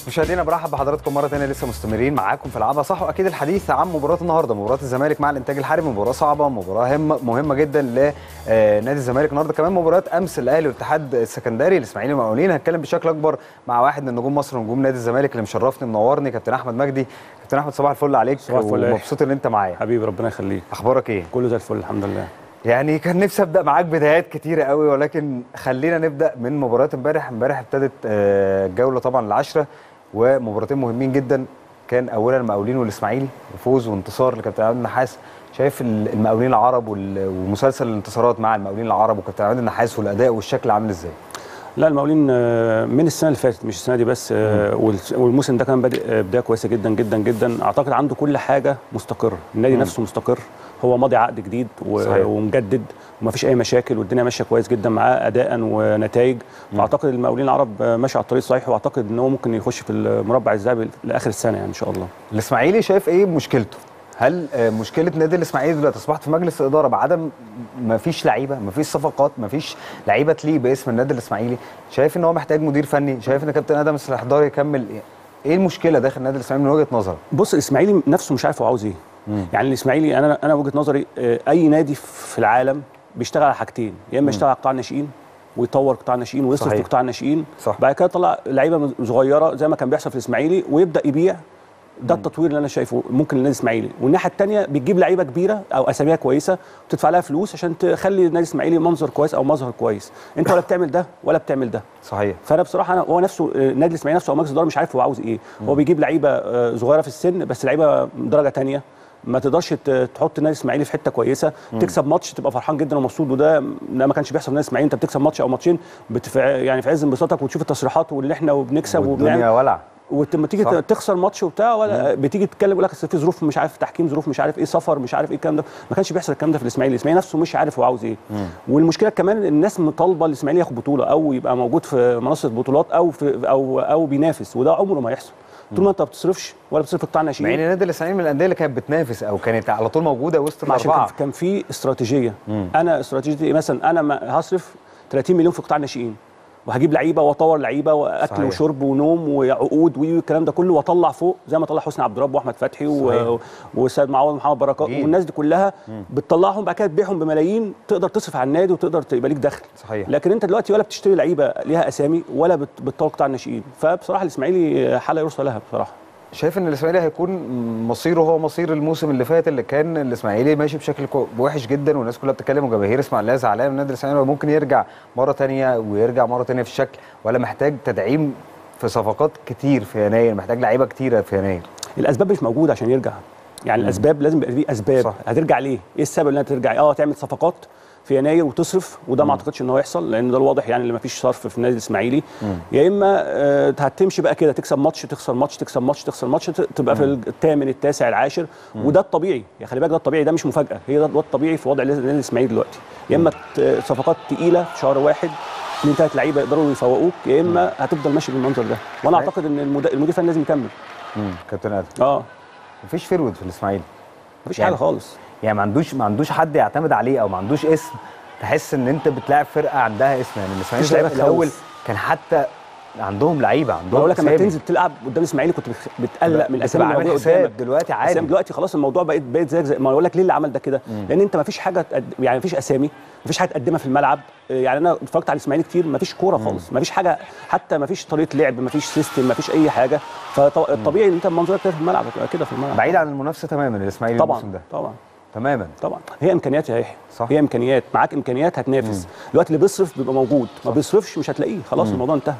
مشاهدينا برحب بحضراتكم مره ثانيه لسه مستمرين معاكم في العبها صح واكيد الحديث عن مباراه النهارده مباراه الزمالك مع الانتاج الحربي مباراه صعبه مباراه هم مهمه جدا لنادي الزمالك النهارده كمان مباراه امس الاهلي والاتحاد السكندري الاسماعيلي المقاولين هتكلم بشكل اكبر مع واحد من نجوم مصر ونجوم نادي الزمالك اللي مشرفني منورني كابتن احمد مجدي كابتن احمد صباح الفل عليك صباح الفل يا ومبسوط ان انت معايا حبيبي ربنا يخليك اخبارك ايه كله زي الفل الحمد لله يعني كان نفسي ابدا معاك بدايات كتيره قوي ولكن خلينا نبدا من مباراه امبارح امبارح ابتدت آه، الجوله طبعا العشره ومباراتين مهمين جدا كان اولا المقاولين والاسماعيلي وفوز وانتصار لكابتن عماد النحاس شايف ال- المقاولين العرب وال- ومسلسل الانتصارات مع المقاولين العرب وكابتن عماد النحاس والاداء والشكل عامل ازاي لا المقاولين آه، من السنه اللي فاتت مش السنه دي بس آه، والس- والموسم ده كان بادئ آه، بدايه كويسه جدا جدا جدا اعتقد عنده كل حاجه مستقره النادي مم. نفسه مستقر هو ماضي عقد جديد و- صحيح. ومجدد ومفيش اي مشاكل والدنيا ماشيه كويس جدا معاه اداء ونتائج فاعتقد المقاولين العرب آه، ماشي على الطريق الصحيح واعتقد ان هو ممكن يخش في المربع الذهبي لاخر السنه يعني ان شاء الله الاسماعيلي شايف ايه مشكلته هل آه، مشكله نادي الاسماعيلي دلوقتي اصبحت في مجلس الاداره بعدم ما فيش لعيبه ما فيش صفقات ما فيش لعيبه تليق باسم النادي الاسماعيلي شايف ان هو محتاج مدير فني شايف ان كابتن ادم السلحدار يكمل إيه؟ ايه المشكله داخل النادي الاسماعيلي من وجهه نظرك بص الاسماعيلي نفسه مش عارف هو عاوز ايه مم. يعني الاسماعيلي انا انا وجهه نظري آه، اي نادي في العالم بيشتغل على حاجتين يا اما يشتغل على قطاع الناشئين ويطور قطاع الناشئين ويصرف صحيح. في قطاع الناشئين صح. بعد كده يطلع لعيبه صغيره زي ما كان بيحصل في الاسماعيلي ويبدا يبيع ده التطوير اللي انا شايفه ممكن للنادي الاسماعيلي والناحيه الثانيه بتجيب لعيبه كبيره او اساميها كويسه وتدفع لها فلوس عشان تخلي النادي الاسماعيلي منظر كويس او مظهر كويس انت ولا بتعمل ده ولا بتعمل ده صحيح فانا بصراحه انا هو نفسه آه، النادي الاسماعيلي نفسه او مجلس الاداره مش عارف هو عاوز ايه هو بيجيب لعيبه آه، صغيره في السن بس لعيبه درجه تانية ما تقدرش ت- تحط النادي الاسماعيلي في حته كويسه تكسب ماتش تبقى فرحان جدا ومبسوط وده ده ما كانش بيحصل في النادي الاسماعيلي انت بتكسب ماتش او ماتشين بتف... يعني في عز انبساطك وتشوف التصريحات واللي احنا وبنكسب والدنيا وبنعمل ولع ولما تيجي صح. تخسر ماتش وبتاع ولا بتيجي تتكلم يقول لك أصل في ظروف مش عارف تحكيم ظروف مش عارف ايه سفر مش عارف ايه الكلام ده ما كانش بيحصل الكلام ده في الاسماعيلي الاسماعيلي نفسه مش عارف هو عاوز ايه والمشكله كمان إن الناس مطالبه الاسماعيلي ياخد بطوله او يبقى موجود في منصه بطولات او في او او بينافس وده عمره ما يحصل طول ما انت ما بتصرفش ولا بتصرف في قطاع مع ان الناشئين النادي الاسماعيلي من الانديه اللي كانت بتنافس او كانت على طول موجوده وسط ما عشان الاربعه كان- كان في استراتيجيه مم. انا استراتيجيتي إيه؟ مثلا انا ما هصرف 30 مليون في قطاع الناشئين وهجيب لعيبه واطور لعيبه واكل صحيح. وشرب ونوم وعقود والكلام ده كله واطلع فوق زي ما طلع حسني عبد الرب واحمد فتحي صحيح. و... وسيد معوض محمد بركات جيل. والناس دي كلها بتطلعهم بعد كده تبيعهم بملايين تقدر تصرف على النادي وتقدر يبقى ليك دخل صحيح لكن انت دلوقتي ولا بتشتري لعيبه ليها اسامي ولا بت... بتطور قطاع الناشئين فبصراحه الاسماعيلي حاله يرثى لها بصراحه شايف ان الاسماعيلي هيكون مصيره هو مصير الموسم اللي فات اللي كان الاسماعيلي ماشي بشكل كو- وحش جدا والناس كلها بتتكلم وجماهير اسماعيليه زعلانه من النادي الاسماعيلي ممكن يرجع مره تانية ويرجع مره تانية في الشكل ولا محتاج تدعيم في صفقات كتير في يناير محتاج لعيبه كتيره في يناير الاسباب مش موجوده عشان يرجع يعني الاسباب لازم يبقى في اسباب صح. صح. هترجع ليه ايه السبب اللي هترجع اه تعمل صفقات في يناير وتصرف وده ما اعتقدش ان هو يحصل لان ده الواضح يعني اللي ما فيش صرف في النادي الاسماعيلي يا اما آه هتمشي بقى كده تكسب ماتش تخسر ماتش تكسب ماتش تخسر ماتش ت- تبقى في الثامن التاسع العاشر وده الطبيعي يا خلي بالك ده الطبيعي ده مش مفاجاه هي ده ده الطبيعي في وضع النادي الاسماعيلي دلوقتي يا اما ت- صفقات تقيله في شهر واحد اثنين ثلاث لعيبه يقدروا يفوقوك يا اما هتفضل ماشي بالمنظر ده وانا صحيح. اعتقد ان المد- المدير الفني لازم يكمل كابتن ادم اه مفيش فيرود في الاسماعيلي مفيش يعني- حاجه خالص يعني ما عندوش ما عندوش حد يعتمد عليه او ما عندوش اسم تحس ان انت بتلاعب فرقه عندها اسم يعني الاسماعيلي مفيش لعيبة في الاول تخوف. كان حتى عندهم لعيبه عندهم بقول لك لما أسامي. تنزل تلعب قدام الاسماعيلي كنت بتخ- بتقلق من الاسامي بتبقى اللي عامل موجوده حساب قدامك دلوقتي عادي اسامي دلوقتي خلاص الموضوع بقيت بقيت زي, زي ما اقول لك ليه اللي عمل ده كده لان انت ما فيش حاجه تقد... يعني ما فيش اسامي ما فيش حاجه تقدمها في الملعب يعني انا اتفرجت على الاسماعيلي كتير ما فيش كوره خالص ما فيش حاجه حتى ما فيش طريقه لعب ما فيش سيستم ما فيش اي حاجه فالطبيعي ان انت منظورك كده في الملعب هتبقى كده في الملعب بعيد عن المنافسه تماما الاسماعيلي طبعا الموسم ده طبعا تماما طبعا هي امكانيات يا يحيى صح. هي امكانيات معاك امكانيات هتنافس الوقت اللي بيصرف بيبقى موجود ما بيصرفش مش هتلاقيه خلاص الموضوع انتهى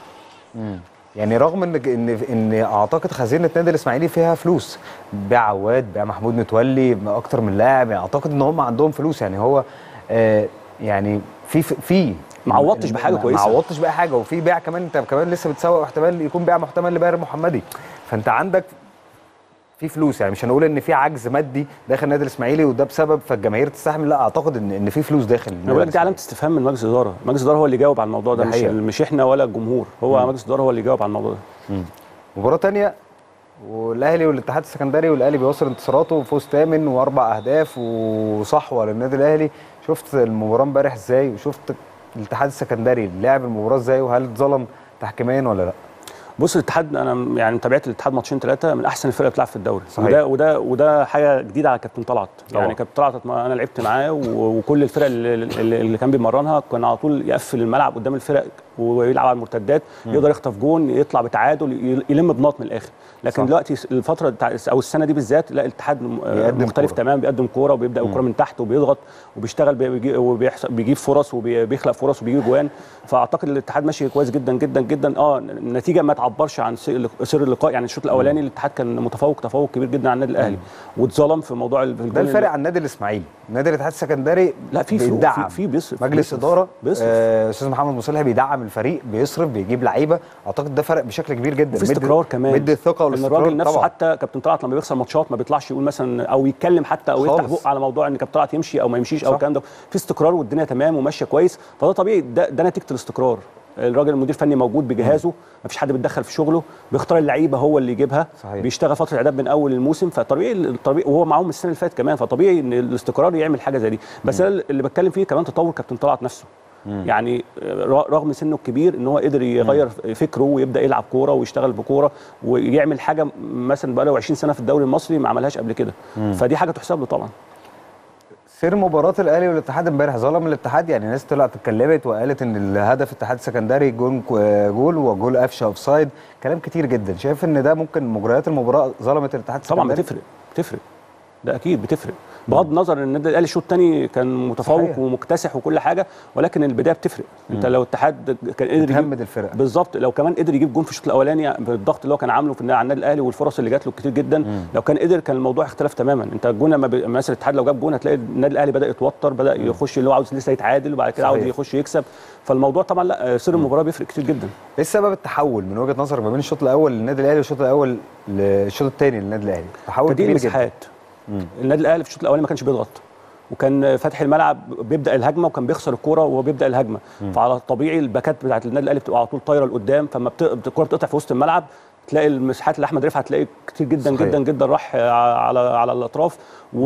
يعني رغم ان ان ان اعتقد خزينه نادي الاسماعيلي فيها فلوس بيع عواد بيع محمود متولي اكتر من لاعب يعني اعتقد ان هم عندهم فلوس يعني هو آه يعني في في ما عوضتش بحاجة ما- كويسة. ما عوضتش بقى حاجه وفي بيع كمان انت كمان لسه بتسوق احتمال يكون بيع محتمل لباهر محمدي فانت عندك في فلوس يعني مش هنقول ان في عجز مادي داخل النادي الاسماعيلي وده بسبب فالجماهير تستحمل لا اعتقد ان ان في فلوس داخل انا بقول لك دي علامه استفهام من مجلس الاداره، مجلس الاداره هو اللي جاوب على الموضوع ده ده مش حقيقة. مش احنا ولا الجمهور، هو مجلس الاداره هو اللي جاوب على الموضوع ده. مباراة تانية والاهلي والاتحاد السكندري والاهلي بيواصل انتصاراته وفوز ثامن واربع اهداف وصحوه للنادي الاهلي شفت المباراة امبارح ازاي وشفت الاتحاد السكندري لعب المباراة ازاي وهل اتظلم تحكيميا ولا لا؟ بص الاتحاد انا يعني تابعت الاتحاد ماتشين ثلاثه من احسن الفرق اللي بتلعب في الدوري صحيح. وده وده وده حاجه جديده على كابتن طلعت طبعا. يعني كابتن طلعت ما انا لعبت معاه و- وكل الفرق اللي, اللي اللي كان بيمرنها كان على طول يقفل الملعب قدام الفرق ويلعب على المرتدات يقدر يخطف جون يطلع بتعادل ي- يلم بنقط من الاخر لكن صح. دلوقتي الفتره بتاع او السنه دي بالذات لا الاتحاد م- بيقدم مختلف كورة. تماما بيقدم كوره وبيبدا الكوره من تحت وبيضغط وبيشتغل بيجي- وبيحص- بيجيب فرص وبيخلق فرص وبيجيب جوان فاعتقد الاتحاد ماشي كويس جدا جدا جدا اه النتيجه ما تعبرش عن سر سر اللقاء يعني الشوط الاولاني الاتحاد كان متفوق تفوق كبير جدا على النادي الاهلي واتظلم في موضوع ال- في ده الجون الفرق عن النادي الاسماعيلي النادي الاتحاد السكندري لا في في بيدعم في, في بيصرف مجلس بيصرف. اداره بيصرف آه، استاذ محمد مصلح بيدعم الفريق بيصرف بيجيب لعيبه اعتقد ده فرق بشكل كبير جدا وفي مدي- استقرار كمان مدي الثقه ان والاستقرار الراجل نفسه طبعا حتى كابتن طلعت لما بيخسر ماتشات ما بيطلعش يقول مثلا او يتكلم حتى او يفتح خالص. بق على موضوع ان كابتن طلعت يمشي او ما يمشيش او صح. الكلام ده في استقرار والدنيا تمام وماشيه كويس فده طبيعي ده, ده نتيجه الاستقرار الراجل المدير الفني موجود بجهازه ما فيش حد بيتدخل في شغله بيختار اللعيبه هو اللي يجيبها صحيح. بيشتغل فتره اعداد من اول الموسم فطبيعي الطبيعي وهو معاهم السنه اللي فاتت كمان فطبيعي ان الاستقرار يعمل حاجه زي دي بس أنا اللي بتكلم فيه كمان تطور كابتن طلعت نفسه يعني ر- رغم سنه الكبير ان هو قدر يغير فكره ويبدا يلعب كوره ويشتغل بكوره ويعمل حاجه مثلا بقى له 20 سنه في الدوري المصري ما عملهاش قبل كده فدي حاجه تحسب له طبعا سير مباراه الاهلي والاتحاد امبارح ظلم الاتحاد يعني ناس طلعت اتكلمت وقالت ان الهدف اتحاد سكندري جول جول وجول قفشه اوف سايد كلام كتير جدا شايف ان ده ممكن مجريات المباراه ظلمت الاتحاد طبعا السكندري بتفرق بتفرق ده اكيد بتفرق بغض النظر ان النادي الاهلي الشوط الثاني كان متفوق صحيح. ومكتسح وكل حاجه ولكن البدايه بتفرق انت لو الاتحاد كان قدر يجيب بتهمد الفرق بالظبط لو كمان قدر يجيب جون في الشوط الاولاني بالضغط اللي هو كان عامله في النا- على النادي الاهلي والفرص اللي جات له كتير جدا لو كان قدر كان الموضوع اختلف تماما انت الجون لما ب- مثلا الاتحاد لو جاب جون هتلاقي النادي الاهلي بدا يتوتر بدا يخش اللي هو عاوز لسه يتعادل وبعد كده عاوز صحيح. يخش يكسب فالموضوع طبعا لا سر المباراه بيفرق كتير جدا ايه سبب التحول من وجهه نظرك ما بين الشوط الاول للنادي الاهلي والشوط الاول للشوط الثاني للنادي الاهلي تحول تضييق كبير جدا المساحات النادي الاهلي في الشوط الاولاني ما كانش بيضغط وكان فاتح الملعب بيبدا الهجمه وكان بيخسر الكوره وهو بيبدا الهجمه فعلى الطبيعي الباكات بتاعت النادي الاهلي بتبقى على طول طايره لقدام فلما بت- الكوره بتقطع في وسط الملعب تلاقي المساحات اللي احمد رفعت تلاقي كتير جدا صحيح. جدا جدا راح على على الاطراف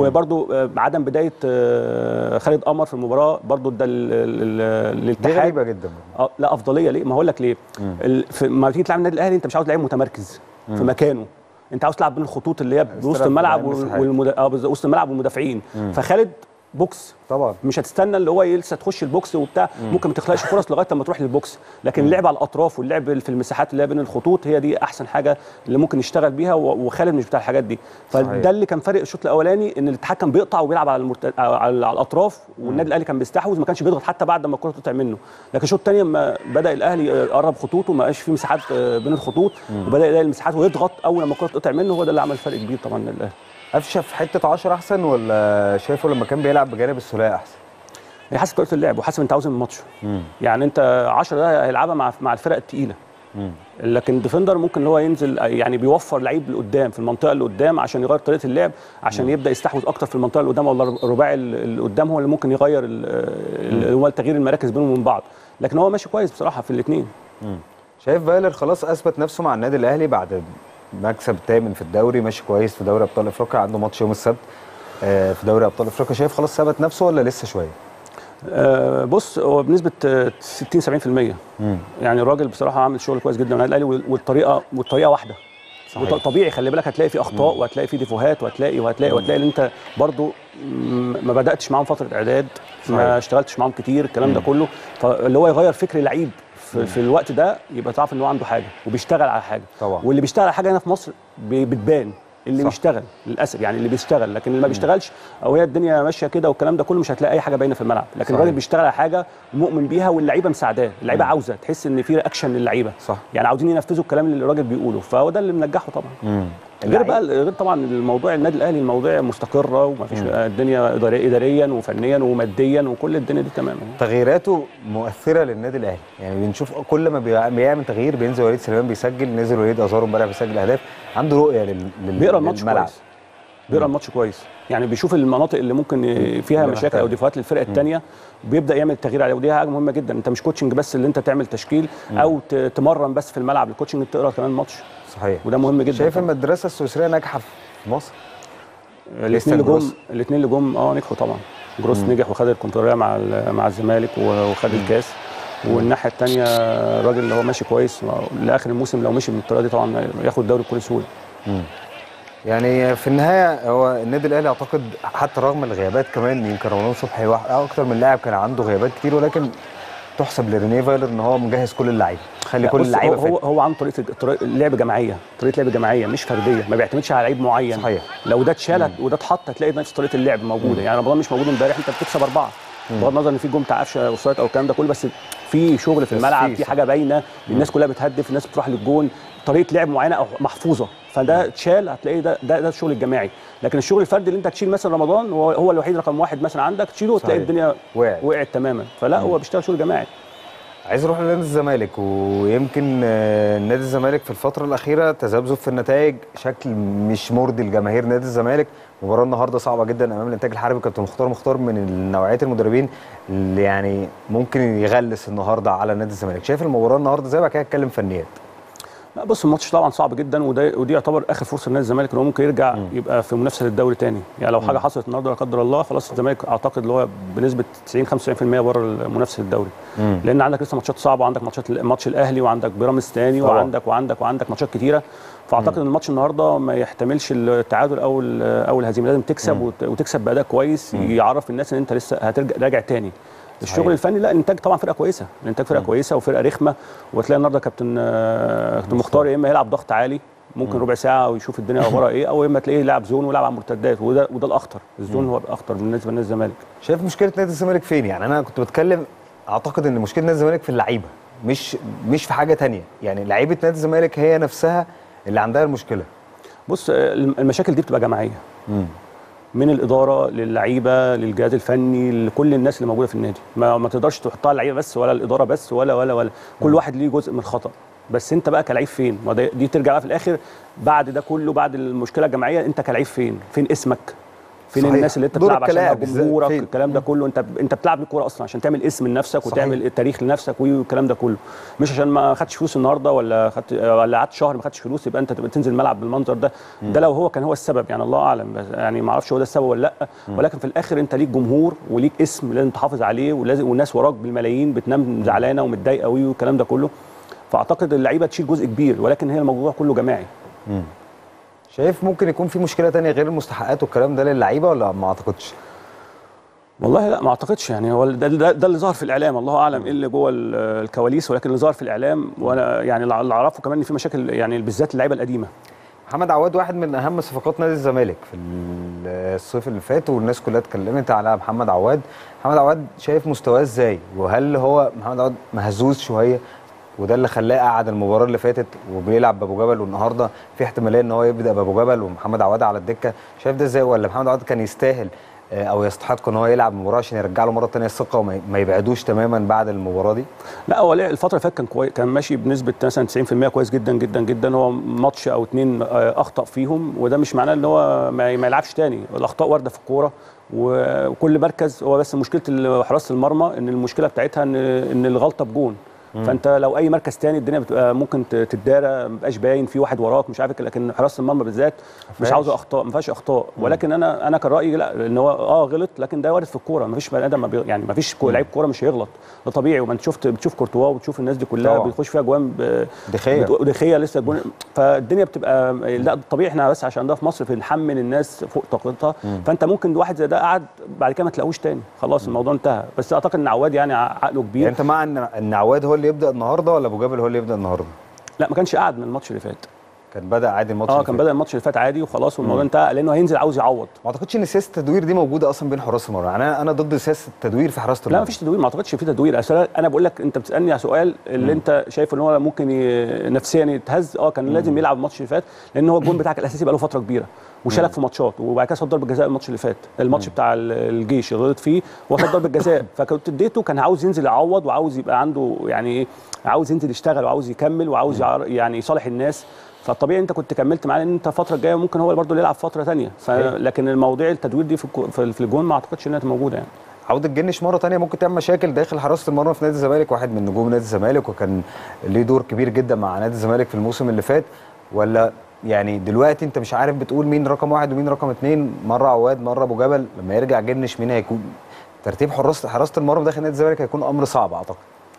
وبرده عدم بدايه آه، خالد قمر في المباراه برده ده ال- ال- ال- دي الاتحاد غريبه جدا اه لا افضليه ليه؟ ما هقول لك ليه؟ ال- في- ما تيجي تلعب النادي الاهلي انت مش عاوز لعيب متمركز في مكانه انت عاوز تلعب بين الخطوط اللي هي بوسط تلعب الملعب بين وال- المساحات. والمد... اه بالظبط، وسط الملعب والمدافعين فخالد بوكس طبعا مش هتستنى اللي هو لسه تخش البوكس وبتاع ممكن ما تخلقش فرص لغايه لما تروح للبوكس لكن اللعب على الاطراف واللعب في المساحات اللي هي بين الخطوط هي دي احسن حاجه اللي ممكن يشتغل بيها و- وخالد مش بتاع الحاجات دي صحيح. فده اللي كان فارق الشوط الاولاني ان الاتحاد كان بيقطع وبيلعب على المرت... على, على الاطراف والنادي الاهلي كان بيستحوذ ما كانش بيضغط حتى بعد ما الكره تقطع منه لكن الشوط الثاني لما بدا الاهلي يقرب خطوطه ما بقاش في مساحات آه، بين الخطوط وبدا يلاقي المساحات ويضغط اول لما الكره تقطع منه هو ده اللي عمل فرق كبير طبعا للنادي الاهلي قفشه في حته 10 احسن ولا شايفه لما كان بيلعب بجانب الثلاثي احسن هي حسب طريقه اللعب وحسب انت عاوز من الماتش يعني انت 10 ده هيلعبها مع مع الفرق الثقيله لكن الديفندر ممكن اللي هو ينزل يعني بيوفر لعيب لقدام في المنطقه اللي قدام عشان يغير طريقه اللعب عشان يبدا يستحوذ اكتر في المنطقه اللي قدام ولا الرباعي اللي قدام هو اللي ممكن يغير ال- ال- هو تغيير المراكز بينهم وبين بعض لكن هو ماشي كويس بصراحه في الاثنين شايف فايلر خلاص اثبت نفسه مع النادي الاهلي بعد مكسب تامن في الدوري ماشي كويس في دوري ابطال افريقيا عنده ماتش يوم السبت آه، في دوري ابطال افريقيا شايف خلاص ثبت نفسه ولا لسه شويه آه، بص هو بنسبه آه، 60 70% يعني الراجل بصراحه عامل شغل كويس جدا مع النادي الاهلي والطريقه والطريقه واحده صحيح. وط- طبيعي خلي بالك هتلاقي في اخطاء وهتلاقي في ديفوهات وهتلاقي وهتلاقي وهتلاقي ان انت برضو م- ما بداتش معاهم فتره اعداد صحيح. ما اشتغلتش معاهم كتير الكلام ده كله فاللي هو يغير فكر لعيب في, في الوقت ده يبقى تعرف ان هو عنده حاجه وبيشتغل على حاجه طبعا. واللي بيشتغل على حاجه هنا في مصر بي- بتبان اللي صح. بيشتغل للاسف يعني اللي بيشتغل لكن اللي ما بيشتغلش او هي الدنيا ماشيه كده والكلام ده كله مش هتلاقي اي حاجه باينه في الملعب لكن صحيح. الراجل بيشتغل على حاجه مؤمن بيها واللعيبه مساعداه اللعيبه عاوزه تحس ان في اكشن للعيبه صح. يعني عاوزين ينفذوا الكلام اللي الراجل بيقوله فهو ده اللي منجحه طبعا غير بقى غير طبعا الموضوع النادي الاهلي الموضوع مستقره ومفيش الدنيا إداري- اداريا وفنيا وماديا وكل الدنيا دي تمام يعني. تغييراته مؤثره للنادي الاهلي يعني بنشوف كل ما بيع- بيعمل تغيير بينزل وليد سليمان بيسجل نزل وليد ازارو امبارح بيسجل اهداف عنده رؤيه لل... لل... بيقرا الماتش للملعب. كويس بيقرا الماتش كويس يعني بيشوف المناطق اللي ممكن فيها اللي مشاكل محتاجة. او ديفوهات للفرقه الثانيه وبيبدا يعمل تغيير عليها ودي حاجه مهمه جدا انت مش كوتشنج بس اللي انت تعمل تشكيل او ت- تمرن بس في الملعب الكوتشنج تقرا كمان الماتش صحيح وده مهم جدا شايف طبعاً. المدرسه السويسريه ناجحه في مصر الاثنين اللي جم جروس. الاثنين اللي جم اه نجحوا طبعا جروس نجح وخد الكونفدراليه مع ال- مع الزمالك و- وخد الكاس والناحيه الثانيه الراجل اللي هو ماشي كويس لاخر الموسم لو مشي بالطريقه دي طبعا ياخد الدوري بكل سهوله يعني في النهايه هو النادي الاهلي اعتقد حتى رغم الغيابات كمان يمكن رمضان صبحي واحد اكتر من لاعب كان عنده غيابات كتير ولكن تحسب لرينيه فايلر ان هو مجهز كل اللعيبه خلي لا، كل بص، اللعيبه هو هو, فات هو عنده طريقه طريقة لعب جماعيه طريقه لعب جماعيه مش فرديه ما بيعتمدش على لعيب معين صحيح. لو ده اتشال وده اتحط هتلاقي نفس طريقه اللعب موجوده يعني رمضان مش موجود امبارح انت بتكسب اربعه بغض النظر ان في جون بتاع قفشه وصلت او الكلام ده كله بس في شغل في بس الملعب في، في صح. حاجه باينه الناس كلها بتهدف الناس بتروح للجون طريقه لعب معينه او محفوظه فده اتشال هتلاقي ده ده, ده الشغل الجماعي لكن الشغل الفردي اللي انت تشيل مثلا رمضان هو, هو الوحيد رقم واحد مثلا عندك تشيله تلاقي صحيح. الدنيا وقعت. وقعت تماما فلا هو بيشتغل شغل جماعي عايز اروح لنادي الزمالك ويمكن آه، نادي الزمالك في الفتره الاخيره تذبذب في النتائج شكل مش مرضي لجماهير نادي الزمالك مباراه النهارده صعبه جدا امام الانتاج الحربي كابتن مختار مختار من نوعيه المدربين اللي يعني ممكن يغلس النهارده على نادي الزمالك شايف المباراه النهارده زي بعد كده اتكلم فنيات لا بص الماتش طبعا صعب جدا وده ودي يعتبر اخر فرصه لنادي الزمالك ان هو ممكن يرجع يبقى في منافسه للدوري تاني يعني لو حاجه حصلت النهارده لا قدر الله خلاص الزمالك اعتقد اللي هو بنسبه 90 95% بره المنافسه للدوري لان عندك لسه ماتشات صعبه وعندك ماتشات ماتش الاهلي وعندك بيراميدز تاني طبعا. وعندك وعندك وعندك ماتشات كتيره فاعتقد ان الماتش النهارده ما يحتملش التعادل او ال- او الهزيمه لازم تكسب وت- وتكسب باداء كويس يعرف الناس ان انت لسه هترجع راجع تاني الشغل الفني لا الانتاج طبعا فرقه كويسه الانتاج فرقه كويسه وفرقه رخمه وتلاقي النهارده كابتن آه، كابتن مختار يا اما يلعب ضغط عالي ممكن ربع ساعه ويشوف الدنيا اخبارها ايه او يا اما تلاقيه يلعب زون ويلعب على مرتدات وده وده الاخطر الزون هو الاخطر بالنسبه لنادي الزمالك شايف مشكله نادي الزمالك فين يعني انا كنت بتكلم اعتقد ان مشكله نادي الزمالك في اللعيبه مش مش في حاجه تانية يعني لعيبه نادي الزمالك هي نفسها اللي عندها المشكله بص آه، المشاكل دي بتبقى جماعيه من الاداره للعيبه للجهاز الفني لكل الناس اللي موجوده في النادي ما, ما تقدرش تحطها على اللعيبه بس ولا الاداره بس ولا ولا ولا كل واحد ليه جزء من الخطا بس انت بقى كلعيب فين ما ده- دي ترجع بقى في الاخر بعد ده كله بعد المشكله الجماعيه انت كلعيب فين فين اسمك فين صحيح. الناس اللي انت دورك بتلعب عشانها كلاعب بالذات جمهورك فين؟ الكلام ده كله انت انت بتلعب الكوره اصلا عشان تعمل اسم لنفسك صحيح. وتعمل تاريخ لنفسك والكلام ده كله مش عشان ما خدتش فلوس النهارده ولا خدت ولا قعدت شهر ما خدتش فلوس يبقى انت تبقى تنزل الملعب بالمنظر ده ده لو هو كان هو السبب يعني الله اعلم بس يعني ما اعرفش هو ده السبب ولا لا ولكن في الاخر انت ليك جمهور وليك اسم لازم تحافظ عليه ولازم والناس وراك بالملايين بتنام زعلانه ومتضايقه قوي والكلام ده كله فاعتقد اللعيبه تشيل جزء كبير ولكن هي الموضوع كله جماعي شايف ممكن يكون في مشكله تانية غير المستحقات والكلام ده للعيبه ولا ما اعتقدش والله لا ما اعتقدش يعني هو ده, ده, ده اللي ظهر في الاعلام الله اعلم ايه اللي جوه ال- الكواليس ولكن اللي ظهر في الاعلام وانا يعني اللي اعرفه كمان ان في مشاكل يعني بالذات اللعيبه القديمه محمد عواد واحد من اهم صفقات نادي الزمالك في الصيف اللي فات والناس كلها اتكلمت على محمد عواد محمد عواد شايف مستواه ازاي وهل هو محمد عواد مهزوز شويه وده اللي خلاه قعد المباراه اللي فاتت وبيلعب بابو جبل والنهارده في احتماليه ان هو يبدا بابو جبل ومحمد عواد على الدكه شايف ده ازاي ولا محمد عواد كان يستاهل آه، او يستحق ان هو يلعب المباراه عشان يرجع له مره ثانيه الثقه وما ما يبعدوش تماما بعد المباراه دي لا هو ليه الفتره اللي فاتت كان كوي... كان ماشي بنسبه مثلا 90% كويس جدا جدا جدا هو ماتش او اتنين آه، اخطا فيهم وده مش معناه ان هو ما, ما يلعبش تاني الاخطاء وارده في الكوره و- وكل مركز هو بس مشكله ال- حراسه المرمى ان المشكله بتاعتها ان ان الغلطه بجون فانت لو اي مركز تاني الدنيا بتبقى ممكن ت- تتدارى ما بيبقاش باين في واحد وراك مش عارف إيه، لكن حراسه المرمى بالذات مش فيهاش. عاوزه اخطاء ما فيهاش اخطاء ولكن انا انا كان رايي لا ان هو اه غلط لكن ده وارد في الكوره ما فيش بني ادم ما بي- يعني ما فيش كو- لعيب كوره مش هيغلط ده طبيعي وما انت شفت بتشوف كورتوا وبتشوف الناس دي كلها طبعا. بيخش فيها جوان ب- دخية. بتق- دخيه لسه جون فالدنيا بتبقى لا طبيعي احنا بس عشان ده في مصر بنحمل الناس فوق طاقتها فانت ممكن واحد زي ده قعد بعد كده ما تلاقوش تاني خلاص الموضوع انتهى بس اعتقد ان عواد يعني عقله كبير يعني انت مع ان ان عواد هو اللي يبدا النهارده ولا ابو جبل هو اللي يبدا النهارده لا ما كانش قاعد من الماتش اللي فات كان بدا عادي الماتش اه اللي كان فات. بدا الماتش اللي فات عادي وخلاص والموضوع انتهى لانه هينزل عاوز يعوض ما اعتقدش ان سياسه التدوير دي موجوده اصلا بين حراس المرمى يعني انا انا ضد سياسه التدوير في حراسه المرمى لا مفيش تدوير ما اعتقدش في تدوير أصل انا بقول لك انت بتسالني على سؤال اللي انت شايف ان هو ممكن ي... نفسيا يتهز اه كان لازم يلعب الماتش اللي فات لان هو الجون بتاعك الاساسي بقى له فتره كبيره وشارك في ماتشات وبعد كده صد ضربه جزاء الماتش اللي فات الماتش بتاع ال- الجيش اللي غلط فيه هو صد ضربه جزاء فكنت اديته كان عاوز ينزل يعوض وعاوز يبقى عنده يعني ايه عاوز ينزل يشتغل وعاوز يكمل وعاوز يعر... يعني يصالح الناس فالطبيعي انت كنت كملت معاه لان انت الفتره الجايه ممكن هو برضه اللي يلعب فتره ثانيه ف... صحيح. لكن المواضيع التدوير دي في الكو- في في الجون ما اعتقدش انها موجوده يعني عوده الجنش مره تانية ممكن تعمل مشاكل داخل حراسه المرمى في نادي الزمالك واحد من نجوم نادي الزمالك وكان ليه دور كبير جدا مع نادي الزمالك في الموسم اللي فات ولا يعني دلوقتي انت مش عارف بتقول مين رقم واحد ومين رقم اتنين مره عواد مره ابو جبل لما يرجع جنش مين هيكون ترتيب حراسه حراسه المرمى داخل نادي الزمالك هيكون امر صعب اعتقد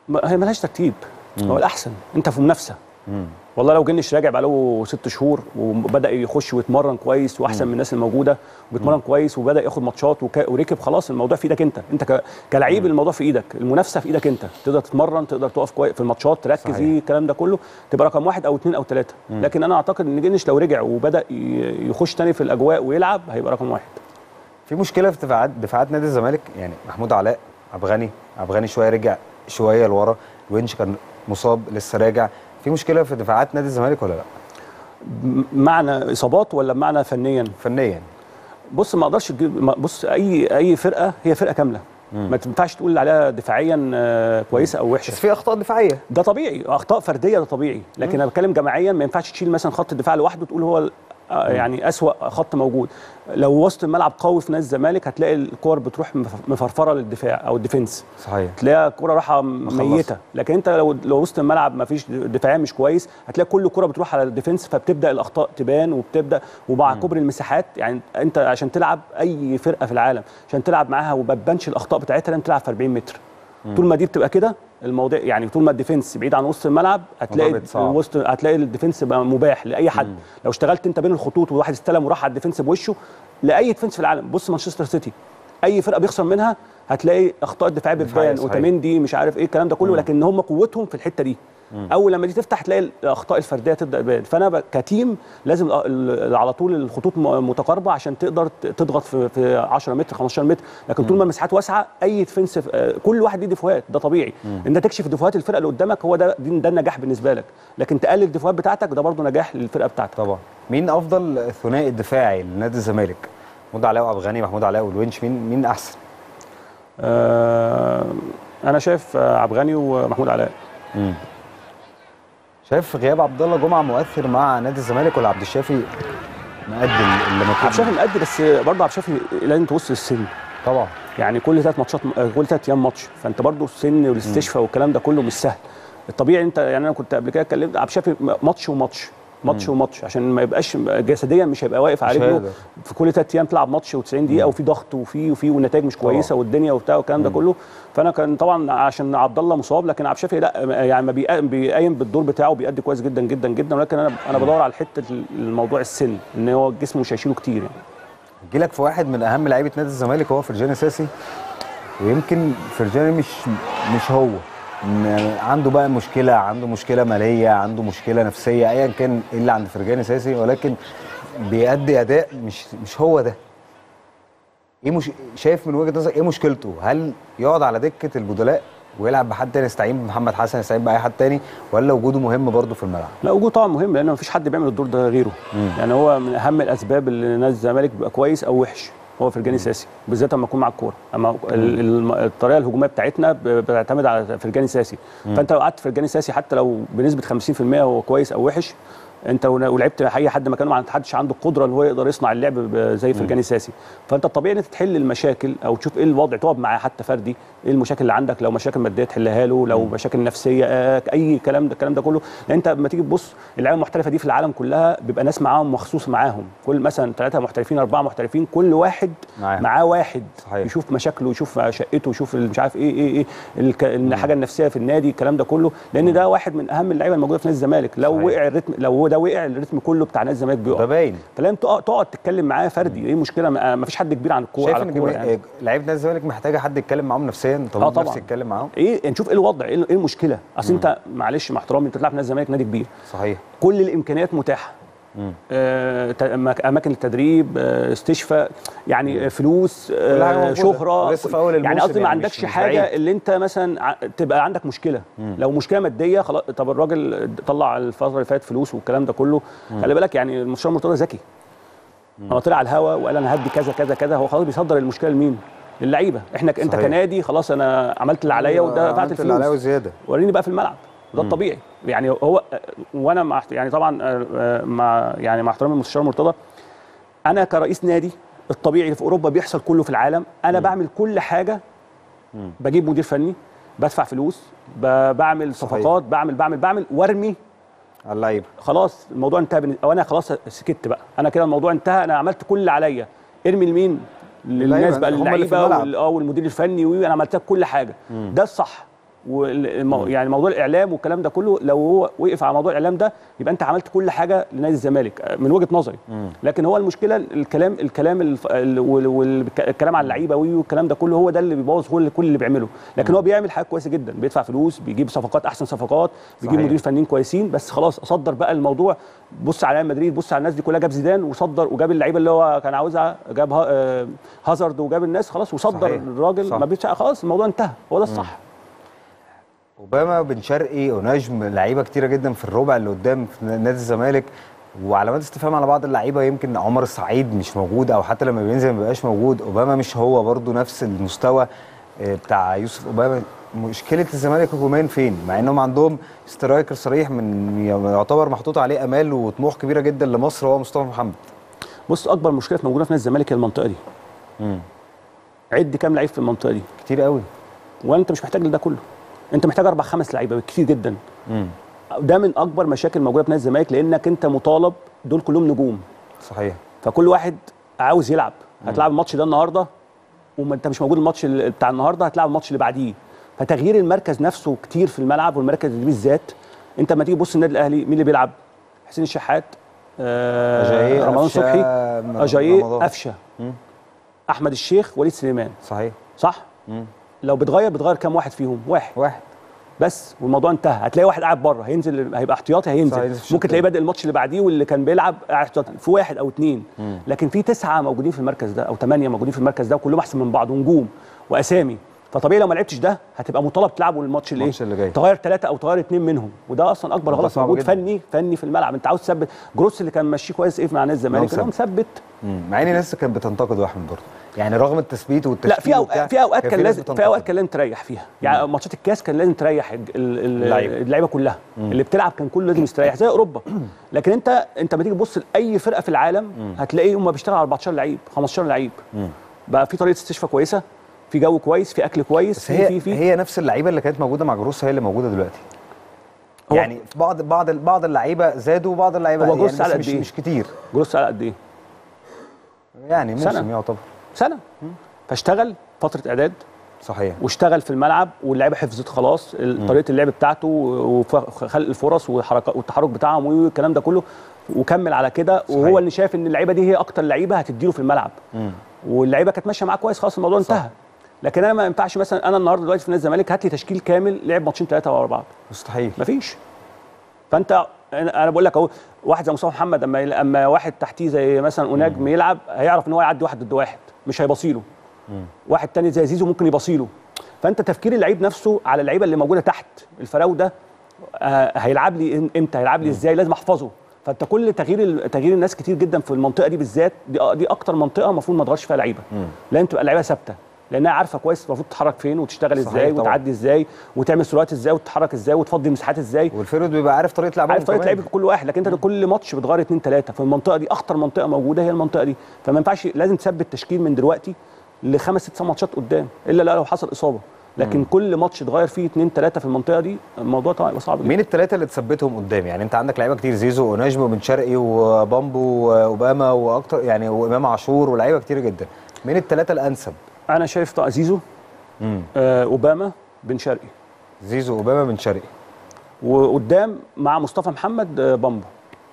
ما- هي ملهاش ترتيب هو الاحسن انت في منافسه والله لو جنش راجع بقاله ست شهور وبدا يخش ويتمرن كويس واحسن من الناس الموجوده وبيتمرن كويس وبدا ياخد ماتشات وك- وركب خلاص الموضوع في ايدك انت انت ك- كلعيب الموضوع في ايدك المنافسه في ايدك انت تقدر تتمرن تقدر تقف كويس في الماتشات تركز صحيح. فيه الكلام ده كله تبقى رقم واحد او اثنين او ثلاثه لكن انا اعتقد ان جنش لو رجع وبدا ي- يخش تاني في الاجواء ويلعب هيبقى رقم واحد في مشكله في دفاعات دفاعات نادي الزمالك يعني محمود علاء عبد الغني عبد الغني شويه رجع شويه لورا الونش كان مصاب لسه راجع في مشكله في دفاعات نادي الزمالك ولا لا م- معنى اصابات ولا معنى فنيا فنيا بص ما اقدرش تجيب ما- بص اي اي فرقه هي فرقه كامله ما تنفعش تقول عليها دفاعيا آه، كويسه او وحشه بس في اخطاء دفاعيه ده طبيعي اخطاء فرديه ده طبيعي لكن انا بتكلم جماعيا ما ينفعش تشيل مثلا خط الدفاع لوحده تقول هو ال- آه، يعني اسوا خط موجود لو وسط الملعب قوي في نادي الزمالك هتلاقي الكور بتروح مف- مفرفره للدفاع او الديفنس صحيح تلاقيها كرة راحة خلصت. ميتة لكن انت لو لو وسط الملعب ما فيش دفاعيا مش كويس هتلاقي كل كرة بتروح على الديفنس فبتبدا الاخطاء تبان وبتبدا ومع كبر المساحات يعني انت عشان تلعب اي فرقة في العالم عشان تلعب معاها وما تبانش الاخطاء بتاعتها لازم تلعب في 40 متر طول ما دي بتبقى كده الموضوع يعني طول ما الديفنس بعيد عن وسط الملعب هتلاقي الموضوع بقى صعب. وسط هتلاقي الديفنس بقى مباح لاي حد لو اشتغلت انت بين الخطوط وواحد استلم وراح على الديفنس بوشه لاي ديفنس في العالم بص مانشستر سيتي اي فرقه بيخسر منها هتلاقي اخطاء الدفاعيه دفاعية بتبان صحيح. اوتاميندي مش عارف ايه الكلام ده كله لكن هم قوتهم في الحته دي اول لما دي تفتح تلاقي الاخطاء الفرديه تبدا تبان فانا ب- كتيم لازم ال- ال- على طول الخطوط م- متقاربه عشان تقدر ت- تضغط في, في 10 متر 15 متر لكن طول ما المساحات واسعه اي ديفنس كل واحد ليه ديفوهات ده طبيعي انت تكشف ديفوهات الفرقه اللي قدامك هو ده دي- ده النجاح بالنسبه لك لكن تقلل الديفوهات بتاعتك ده برضه نجاح للفرقه بتاعتك طبعا مين افضل الثنائي الدفاعي لنادي الزمالك محمود علاء وعبد الغني محمود علاء والونش مين مين احسن آه انا شايف آه، عبد الغني ومحمود علاء شايف غياب عبد الله جمعه مؤثر مع نادي الزمالك ولا عبد الشافي مقدم اللي عبد الشافي مطلوب مأدي بس برضه عبد الشافي لازم توصل السن طبعا يعني كل ثلاث ماتشات كل ثلاث ايام ماتش فانت برضه السن والاستشفاء والكلام ده كله مش سهل الطبيعي انت يعني انا كنت قبل كده اتكلمت عبد الشافي ماتش وماتش ماتش وماتش عشان ما يبقاش جسديا مش هيبقى واقف على مش رجله هيقدر. في كل ثلاث ايام تلعب ماتش و90 دقيقه وفي ضغط وفي وفي والنتائج مش كويسه والدنيا وبتاع والكلام ده كله فانا كان طبعا عشان عبد الله مصاب لكن عبد الشافي لا يعني ما بيقا- بيقايم بالدور بتاعه بيأدي كويس جدا جدا جدا ولكن انا انا بدور على حته الموضوع السن ان هو الجسم مش هيشيله كتير يعني جيلك في واحد من اهم لعيبه نادي الزمالك هو فرجاني ساسي ويمكن فرجاني مش مش هو م- عنده بقى مشكله عنده مشكله ماليه عنده مشكله نفسيه ايا كان ايه اللي عند فرجاني ساسي ولكن بيأدي اداء مش مش هو ده ايه مش شايف من وجهه نظرك ايه مشكلته هل يقعد على دكه البدلاء ويلعب بحد تاني يستعين بمحمد حسن يستعين باي حد تاني ولا وجوده مهم برضه في الملعب لا وجوده طبعا مهم لان مفيش حد بيعمل الدور ده غيره يعني هو من اهم الاسباب اللي نادي الزمالك بيبقى كويس او وحش هو فرجاني ساسي بالذات لما يكون مع الكوره اما ال- ال- الطريقه الهجوميه بتاعتنا ب- بتعتمد على فرجاني ساسي فانت لو قعدت فرجاني ساسي حتى لو بنسبه 50% هو كويس او وحش انت ول- ولعبت اي حد مكانه ما حدش عنده القدره ان هو يقدر يصنع اللعب ب- زي فرجاني ساسي فانت الطبيعي ان انت تحل المشاكل او تشوف ايه الوضع تقعد معاه حتى فردي ايه المشاكل اللي عندك لو مشاكل ماديه تحلها له لو مشاكل نفسيه آه، اي كلام ده الكلام ده كله لان انت لما تيجي تبص اللعيبه المحترفه دي في العالم كلها بيبقى ناس معاهم مخصوص معاهم كل مثلا ثلاثه محترفين اربعه محترفين كل واحد معاه. معاه واحد صحيح. يشوف مشاكله يشوف شقته يشوف مش عارف ايه ايه ايه الك- الحاجه النفسيه في النادي الكلام ده كله لان ده واحد من اهم اللعيبه الموجوده في نادي الزمالك لو صحيح. وقع الريتم لو هو ده وقع الريتم كله بتاع نادي الزمالك ده بيقع باين فلازم تقعد تقعد تتكلم معاه فردي ايه المشكله ما ما فيش حد كبير عن الكوره شايف على ان الكوره جماهير- يعني. لعيبه نادي الزمالك محتاجه حد يتكلم معاهم نفسيا طبيب آه طبعاً. نفسي يتكلم معاهم ايه نشوف ايه الوضع ايه إيه المشكله اصل انت معلش مع احترامي انت بتلعب في نادي الزمالك نادي كبير صحيح كل الامكانيات متاحه آه، ت- أماك- اماكن التدريب آه، استشفاء يعني آه، فلوس كل حاجة آه، موجودة. شهره ولسه في أول يعني الموسم قصدي ما يعني مش- عندكش مش حاجه بعيد. اللي انت مثلا ع- تبقى عندك مشكله لو مشكله ماديه خلاص طب الراجل طلع الفتره اللي فاتت فلوس والكلام ده كله خلي بالك يعني المستشار مرتضى ذكي هو طلع على الهوا وقال انا هدي كذا كذا كذا هو خلاص بيصدر المشكله لمين؟ للعيبه احنا ك- انت صحيح. كنادي خلاص انا عملت اللي عليا ودفعت عملت اللي عليا الفلوس وزياده وريني بقى في الملعب ده الطبيعي يعني هو وانا مع يعني طبعا آه، آه، مع يعني مع احترامي المستشار مرتضى انا كرئيس نادي الطبيعي اللي في اوروبا بيحصل كله في العالم انا بعمل كل حاجه بجيب مدير فني بدفع فلوس ب- بعمل صحيح. صفقات بعمل بعمل بعمل وارمي على اللعيبه خلاص الموضوع انتهى بالن- او انا خلاص سكت بقى انا كده الموضوع انتهى انا عملت كل اللي عليا ارمي لمين للناس اللعيبة، بقى هم اللي في للعيبه الملعب. وال- اه والمدير الفني وانا عملت لك كل حاجه ده الصح والمو... يعني موضوع الاعلام والكلام ده كله لو هو وقف على موضوع الاعلام ده يبقى انت عملت كل حاجه لنادي الزمالك آه، من وجهه نظري لكن هو المشكله الكلام الكلام الف... ال- وال- والكلام على اللعيبه وي والكلام ده كله هو ده اللي بيبوظ كل كل اللي بيعمله لكن هو بيعمل حاجات كويسه جدا بيدفع فلوس بيجيب صفقات احسن صفقات بيجيب صحيح. مدير فنيين كويسين بس خلاص اصدر بقى الموضوع بص على ريال مدريد بص على الناس دي كلها جاب زيدان وصدر وجاب اللعيبه اللي هو كان عاوزها جاب ها- آه، هازارد وجاب الناس خلاص وصدر صحيح. الراجل صح. ما بيتش خلاص الموضوع انتهى هو ده الصح اوباما بن شرقي ونجم لعيبه كتيره جدا في الربع اللي قدام في نادي الزمالك وعلامات استفهام على بعض اللعيبه يمكن عمر السعيد مش موجود او حتى لما بينزل ما بيبقاش موجود اوباما مش هو برضو نفس المستوى آه، بتاع يوسف اوباما مشكله الزمالك هجوميا فين مع انهم عندهم سترايكر صريح من يعتبر محطوط عليه امال وطموح كبيره جدا لمصر هو مصطفى محمد بص اكبر مشكله موجوده في نادي الزمالك هي المنطقه دي عد كام لعيب في المنطقه دي كتير قوي وانت مش محتاج لده كله انت محتاج اربع خمس لعيبه كتير جدا امم ده من اكبر مشاكل موجوده في نادي الزمالك لانك انت مطالب دول كلهم نجوم صحيح فكل واحد عاوز يلعب هتلعب الماتش ده النهارده وما انت مش موجود الماتش اللي- بتاع النهارده هتلعب الماتش اللي بعديه فتغيير المركز نفسه كتير في الملعب والمركز دي بالذات انت لما تيجي تبص النادي الاهلي مين اللي بيلعب حسين الشحات آه أجاييه، رمضان قفشة، صبحي م- اجاييه رمضان. قفشه احمد الشيخ وليد سليمان صحيح صح مم. لو بتغير بتغير كام واحد فيهم واحد واحد بس والموضوع انتهى هتلاقي واحد قاعد بره هينزل هيبقى احتياطي صح، هينزل هينزل في الشوط ممكن تلاقيه بادئ الماتش اللي بعديه واللي كان بيلعب قاعد احتياطي في واحد او اثنين لكن في تسعه موجودين في المركز ده او ثمانيه موجودين في المركز ده وكلهم احسن من بعض ونجوم واسامي فطبيعي لو ما لعبتش ده هتبقى مطالب تلعبه الماتش اللي الماتش اللي جاي. تغير ثلاثه او تغير اثنين منهم وده اصلا اكبر وده غلط صعب موجود جدا. فني فني في الملعب انت عاوز تثبت جروس اللي كان ماشيه كويس ايه مع نادي الزمالك إن هو إن هو مثبت مم. مع ان الناس كانت بتنتقده احمد برضه يعني رغم التثبيت والتشكيل لا في وبتاع، اوقات في اوقات كان ناس لازم في بتنتقد. اوقات كان لازم تريح فيها يعني ماتشات الكاس كان لازم تريح ال- ال- اللعيبة. اللعيبه كلها اللي بتلعب كان كله لازم يستريح زي اوروبا لكن انت انت لما تيجي تبص لاي فرقه في العالم هتلاقي هم بيشتغلوا على 14 لعيب 15 لعيب بقى في طريقه استشفاء كويسه في جو كويس في اكل كويس بس في هي في في هي نفس اللعيبه اللي كانت موجوده مع جروس هي اللي موجوده دلوقتي هو- يعني في بعض بعض بعض اللعيبه زادوا وبعض اللعيبه هو يعني جروس بس على قد مش, إيه؟ مش كتير جروس على قد ايه؟ يعني سنة. موسم يعتبر سنه فاشتغل فتره اعداد صحيح واشتغل في الملعب واللعيبه حفظت خلاص ال- طريقه اللعب بتاعته وخلق الفرص والحركات والتحرك بتاعهم والكلام ده كله وكمل على كده صحيح. وهو اللي شايف ان اللعيبه دي هي اكتر لعيبه هتديله في الملعب واللعيبه كانت ماشيه معاه كويس خلاص الموضوع انتهى لكن انا ما ينفعش مثلا انا النهارده دلوقتي في نادي الزمالك هات لي تشكيل كامل لعب ماتشين ثلاثه ورا بعض مستحيل مفيش فانت انا أنا بقول لك اهو واحد زي مصطفى محمد اما اما واحد تحتيه زي مثلا اوناجم يلعب هيعرف ان هو يعدي واحد ضد واحد مش هيبصيله واحد تاني زي زيزو ممكن يبصيله فانت تفكير اللعيب نفسه على اللعيبه اللي موجوده تحت الفراوده آه هيلعب لي إم- امتى هيلعب لي ازاي لازم احفظه فانت كل تغيير ال- تغيير الناس كتير جدا في المنطقه دي بالذات دي دي اكتر منطقه المفروض ما تغيرش فيها لعيبه لازم تبقى اللعيبه ثابته لانها عارفه كويس المفروض تتحرك فين وتشتغل صحيح ازاي طبعاً. وتعدي ازاي وتعمل سرعات ازاي وتتحرك ازاي وتفضي مساحات ازاي والفيرود بيبقى عارف طريقه لعبهم عارف طريقه كمان. لعب كل واحد لكن انت كل ماتش بتغير اثنين ثلاثه فالمنطقه دي اخطر منطقه موجوده هي المنطقه دي فما ينفعش لازم تثبت تشكيل من دلوقتي لخمس ست سبع ماتشات قدام الا لا لو حصل اصابه لكن كل ماتش تغير فيه اثنين ثلاثه في المنطقه دي الموضوع طبعا يبقى صعب جدا مين الثلاثه اللي تثبتهم قدام يعني انت عندك لعيبه كتير زيزو ونجم وبن شرقي وبامبو واوباما واكتر يعني وامام عاشور ولاعيبه كتير جدا مين الثلاثه الانسب انا شايف طبعا زيزو امم آه اوباما بن شرقي زيزو اوباما بن شرقي وقدام مع مصطفى محمد آه بامبو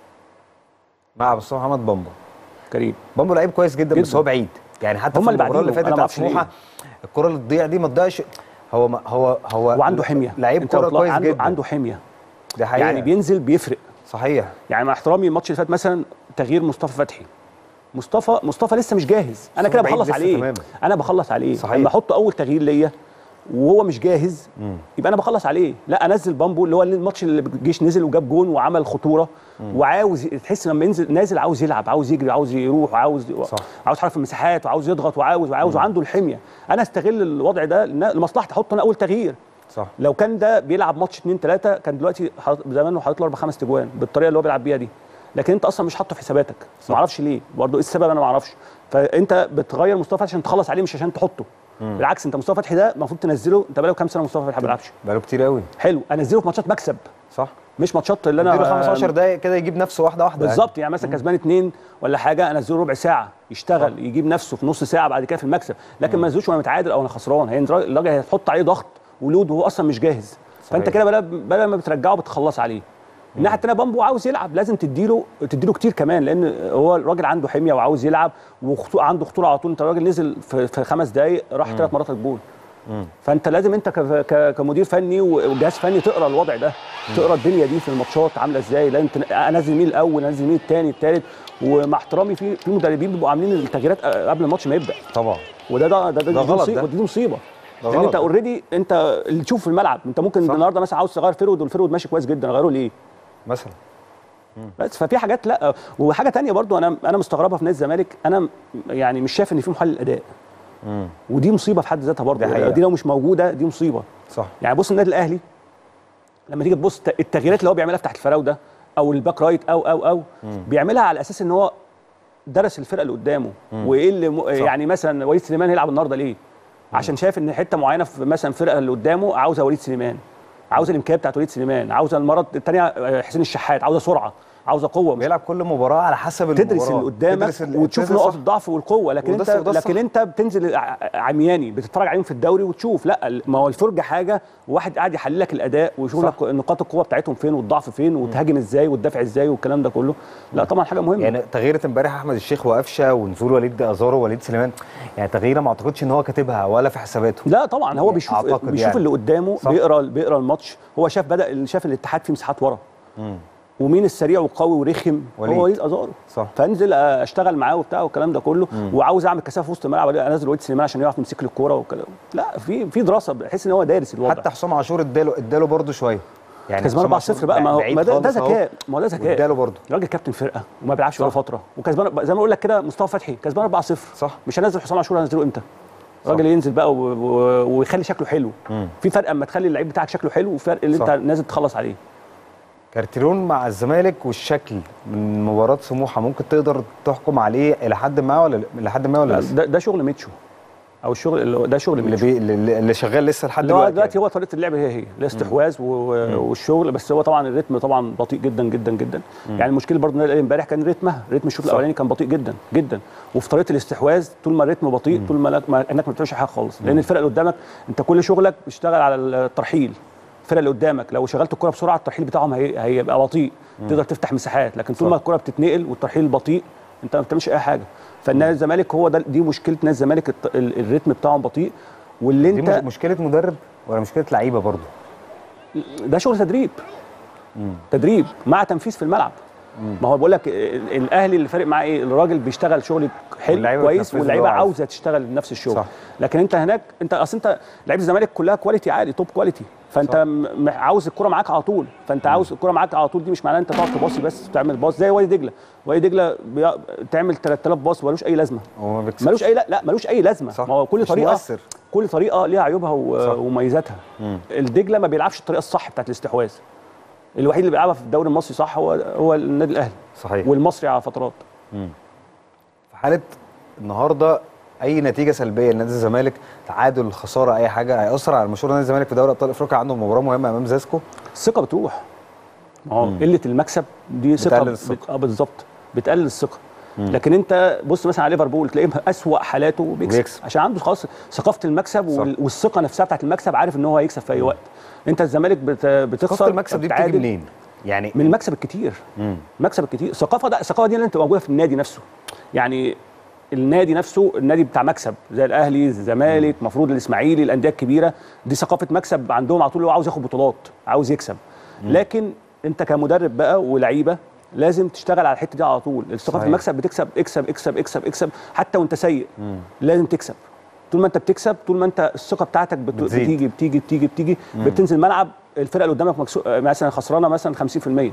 مع مصطفى محمد بامبو كريم بامبو لعيب كويس جدا, جداً. بس هو بعيد يعني حتى هما في اللي المباراه اللي بعدينه، فاتت أنا بتاعت معرفش ليه. سموحه الكره اللي تضيع دي ما تضيعش هو ما هو هو وعنده حميه لعيب أنت كوره بتلاحظ كويس عنده جدا عنده حميه ده حقيقه يعني بينزل بيفرق صحيح يعني مع احترامي الماتش اللي فات مثلا تغيير مصطفى فتحي مصطفى مصطفى لسه مش جاهز انا مصطفى كده بعيد بخلص لسه عليه تماماً. انا بخلص عليه صحيح. لما احط اول تغيير ليا وهو مش جاهز يبقى انا بخلص عليه لا انزل بامبو اللي هو الماتش اللي الجيش نزل وجاب جون وعمل خطوره وعاوز تحس لما ينزل نازل عاوز يلعب عاوز يجري عاوز يروح وعاوز صح. عاوز يتحرك في المساحات وعاوز يضغط وعاوز وعاوز وعنده الحميه انا استغل الوضع ده لن- لمصلحتي احطه انا اول تغيير صح لو كان ده بيلعب ماتش 2 3 كان دلوقتي حاط- زمانه حاطط له اربع خمس تجوان بالطريقه اللي هو بيلعب بيها دي لكن انت اصلا مش حاطه في حساباتك ما اعرفش ليه برضه ايه السبب انا ما اعرفش فانت بتغير مصطفى فتحي عشان تخلص عليه مش عشان تحطه بالعكس انت مصطفى فتحي ده المفروض تنزله انت بقالك كام سنه مصطفى فتحي ما بيلعبش بقاله كتير قوي حلو انزله في ماتشات مكسب صح مش ماتشات اللي انا اديله 15 دقايق كده يجيب نفسه واحده واحده بالظبط يعني مثلا كسبان اتنين ولا حاجه انزله ربع ساعه يشتغل يجيب نفسه في نص ساعه بعد كده في المكسب لكن ما انزلوش وانا متعادل او انا خسران هي الراجل هتحط عليه ضغط ولود وهو اصلا مش جاهز فانت صحيح. كده بدل بدل ما بترجعه بتخلص عليه الناحيه الثانيه بامبو عاوز يلعب لازم تديله تديله كتير كمان لان هو الراجل عنده حميه وعاوز يلعب وعنده خطوره على طول انت الراجل نزل في, في خمس دقائق راح ثلاث مرات الجول فانت لازم انت ك- ك- كمدير فني وجهاز فني تقرا الوضع ده تقرا الدنيا دي في الماتشات عامله ازاي لازم تن- انزل مين الاول انزل مين الثاني الثالث ومع احترامي في في مدربين بيبقوا عاملين التغييرات قبل الماتش ما يبدا طبعا وده ده ده, ده دي غلط مصيبه ده. دي مصيبه ده لان غلط انت ده. اوريدي انت اللي تشوف في الملعب انت ممكن صح. النهارده مثلا عاوز تغير فيرود والفيرود ماشي كويس جدا غيره ليه؟ مثلا بس ففي حاجات لا وحاجه تانية برضو انا انا مستغربها في نادي الزمالك انا يعني مش شايف ان في محلل اداء ودي مصيبه في حد ذاتها برضو دي حقيقة. دي لو مش موجوده دي مصيبه صح يعني بص النادي الاهلي لما تيجي تبص ت- التغييرات اللي هو بيعملها في تحت الفراوده او الباك رايت او او او بيعملها على اساس ان هو درس الفرقه اللي قدامه وايه اللي م... يعني مثلا وليد سليمان هيلعب النهارده ليه؟ عشان شايف ان حته معينه في مثلا فرقه اللي قدامه عاوزه وليد سليمان عاوزه الامكانيات بتاعت وليد سليمان عاوزه المرض الثانيه حسين الشحات عاوزه سرعه عاوزه قوه مش بيلعب كل مباراه على حسب تدرس المباراة. اللي قدامك تدرس ال- وتشوف تدرس نقط صح. الضعف والقوه لكن وده انت الصح- وده لكن الصح. انت بتنزل ع- عمياني بتتفرج عليهم في الدوري وتشوف لا ما هو الفرجه حاجه وواحد قاعد يحلل لك الاداء ويشوف صح. لك نقاط القوه بتاعتهم فين والضعف فين وتهاجم ازاي وتدافع ازاي والكلام ده كله لا طبعا حاجه مهمه يعني تغييره امبارح احمد الشيخ وقفشه ونزول وليد ازارو ووليد سليمان يعني تغييره ما اعتقدش ان هو كاتبها ولا في حساباته لا طبعا هو بيشوف أعتقد بيشوف يعني. اللي قدامه صح. بيقرا بيقرا الماتش هو شاف بدا شاف الاتحاد فيه مساحات ورا ومين السريع والقوي ورخم وليد. هو وليد ازارو صح. فانزل اشتغل معاه وبتاع والكلام ده كله وعاوز اعمل كثافه في وسط الملعب انزل وليد سليمان عشان يعرف يمسك لي الكوره والكلام لا في في دراسه بحس ان هو دارس الوضع حتى حسام عاشور اداله اداله برده شويه يعني كسبان حسام 4-0 بقى ما هو بعيد ما ده, ده خالص أهو. ذكاء ما هو ده ذكاء واداله برضه راجل كابتن فرقه وما بيلعبش ولا فتره وكسبان زي ما اقول لك كده مصطفى فتحي كسبان 4-0 صح. مش هنزل حسام عاشور هنزله امتى؟ راجل ينزل بقى و... و... ويخلي شكله حلو في فرق اما تخلي اللعيب بتاعك شكله حلو وفرق اللي صح. انت نازل تخلص عليه كارتيرون مع الزمالك والشكل من مباراه سموحه ممكن تقدر تحكم عليه الى حد ما ولا الى حد ما ولا لسه؟ ده, ده شغل ميتشو او الشغل اللي هو- ده شغل اللي, ميتشو بي... اللي اللي شغال لسه لحد اللي هو دلوقتي دلوقتي هو طريقه اللعب هي هي الاستحواذ و- والشغل بس هو طبعا الريتم طبعا بطيء جدا جدا جدا يعني المشكله برضه النادي الاهلي امبارح كان رتمها رتم الشوط صح. الاولاني كان بطيء جدا جدا وفي طريقه الاستحواذ طول ما الريتم بطيء طول ما لك- ما انك ما بتعملش حاجه خالص لان الفرقه اللي قدامك انت كل شغلك بتشتغل على الترحيل الفرقه اللي قدامك لو شغلت الكره بسرعه الترحيل بتاعهم هي- هيبقى بطيء تقدر تفتح مساحات لكن طول صح. ما الكره بتتنقل والترحيل بطيء انت ما بتعملش اي حاجه فالنادي الزمالك هو ده دي مشكله نادي الزمالك الت- ال- الريتم بتاعهم بطيء واللي دي انت مش مشكله مدرب ولا مشكله لعيبه برضه ده شغل تدريب تدريب مع تنفيذ في الملعب ما هو بقول لك ال- الاهلي اللي فارق معاه ايه الراجل بيشتغل شغل حلو واللعيبة كويس بتنفذ واللعيبه اللي هو عاوزه تشتغل نفس الشغل صح. لكن انت هناك انت اصل انت لعيبه الزمالك كلها كواليتي عالي توب كواليتي فانت صح. م- م- عاوز الكره معاك على طول فانت عاوز الكره معاك على طول دي مش معناها انت تقعد تباصي بس تعمل باص زي وادي دجله وادي دجله بي... تعمل 3000 باص ملوش اي لازمه هو ما بيكسبش ملوش اي لا لا ملوش اي لازمه صح. ما هو كل مش طريقه مؤثر. كل طريقه ليها عيوبها و- صح. ومميزاتها الدجله ما بيلعبش الطريقه الصح بتاعت الاستحواذ الوحيد اللي بيلعبها في الدوري المصري صح هو هو النادي الاهلي صحيح والمصري على فترات في حاله النهارده اي نتيجه سلبيه لنادي الزمالك تعادل خساره اي حاجه هياثر على مشوار نادي الزمالك في دوري ابطال افريقيا عنده مباراه مهمه امام زاسكو الثقه بتروح ما هو قله المكسب دي ثقه بتقلل الثقة. بت- اه بالظبط بتقلل الثقه لكن انت بص مثلا على ليفربول تلاقيه اسوأ حالاته بيكسب, بيكسب. عشان عنده خلاص ثقافه المكسب صح. وال- والثقه نفسها بتاعت المكسب عارف ان هو هيكسب في اي وقت انت الزمالك بت- بتخسر ثقافه المكسب دي بتيجي بتتعادل. منين؟ يعني من المكسب الكتير المكسب الكتير الثقافه ده الثقافه دي اللي انت موجوده في النادي نفسه يعني النادي نفسه النادي بتاع مكسب زي الاهلي الزمالك المفروض الاسماعيلي الانديه الكبيره دي ثقافه مكسب عندهم على طول هو عاوز ياخد بطولات عاوز يكسب لكن انت كمدرب بقى ولعيبه لازم تشتغل على الحته دي على طول ثقافه صحيح. المكسب بتكسب اكسب اكسب اكسب اكسب حتى وانت سيء لازم تكسب طول ما انت بتكسب طول ما انت الثقه بتاعتك بت... بتزيد. بتيجي بتيجي بتيجي بتيجي بتنزل الملعب الفرقه اللي قدامك مكسو... مثلا خسرانه مثلا 50%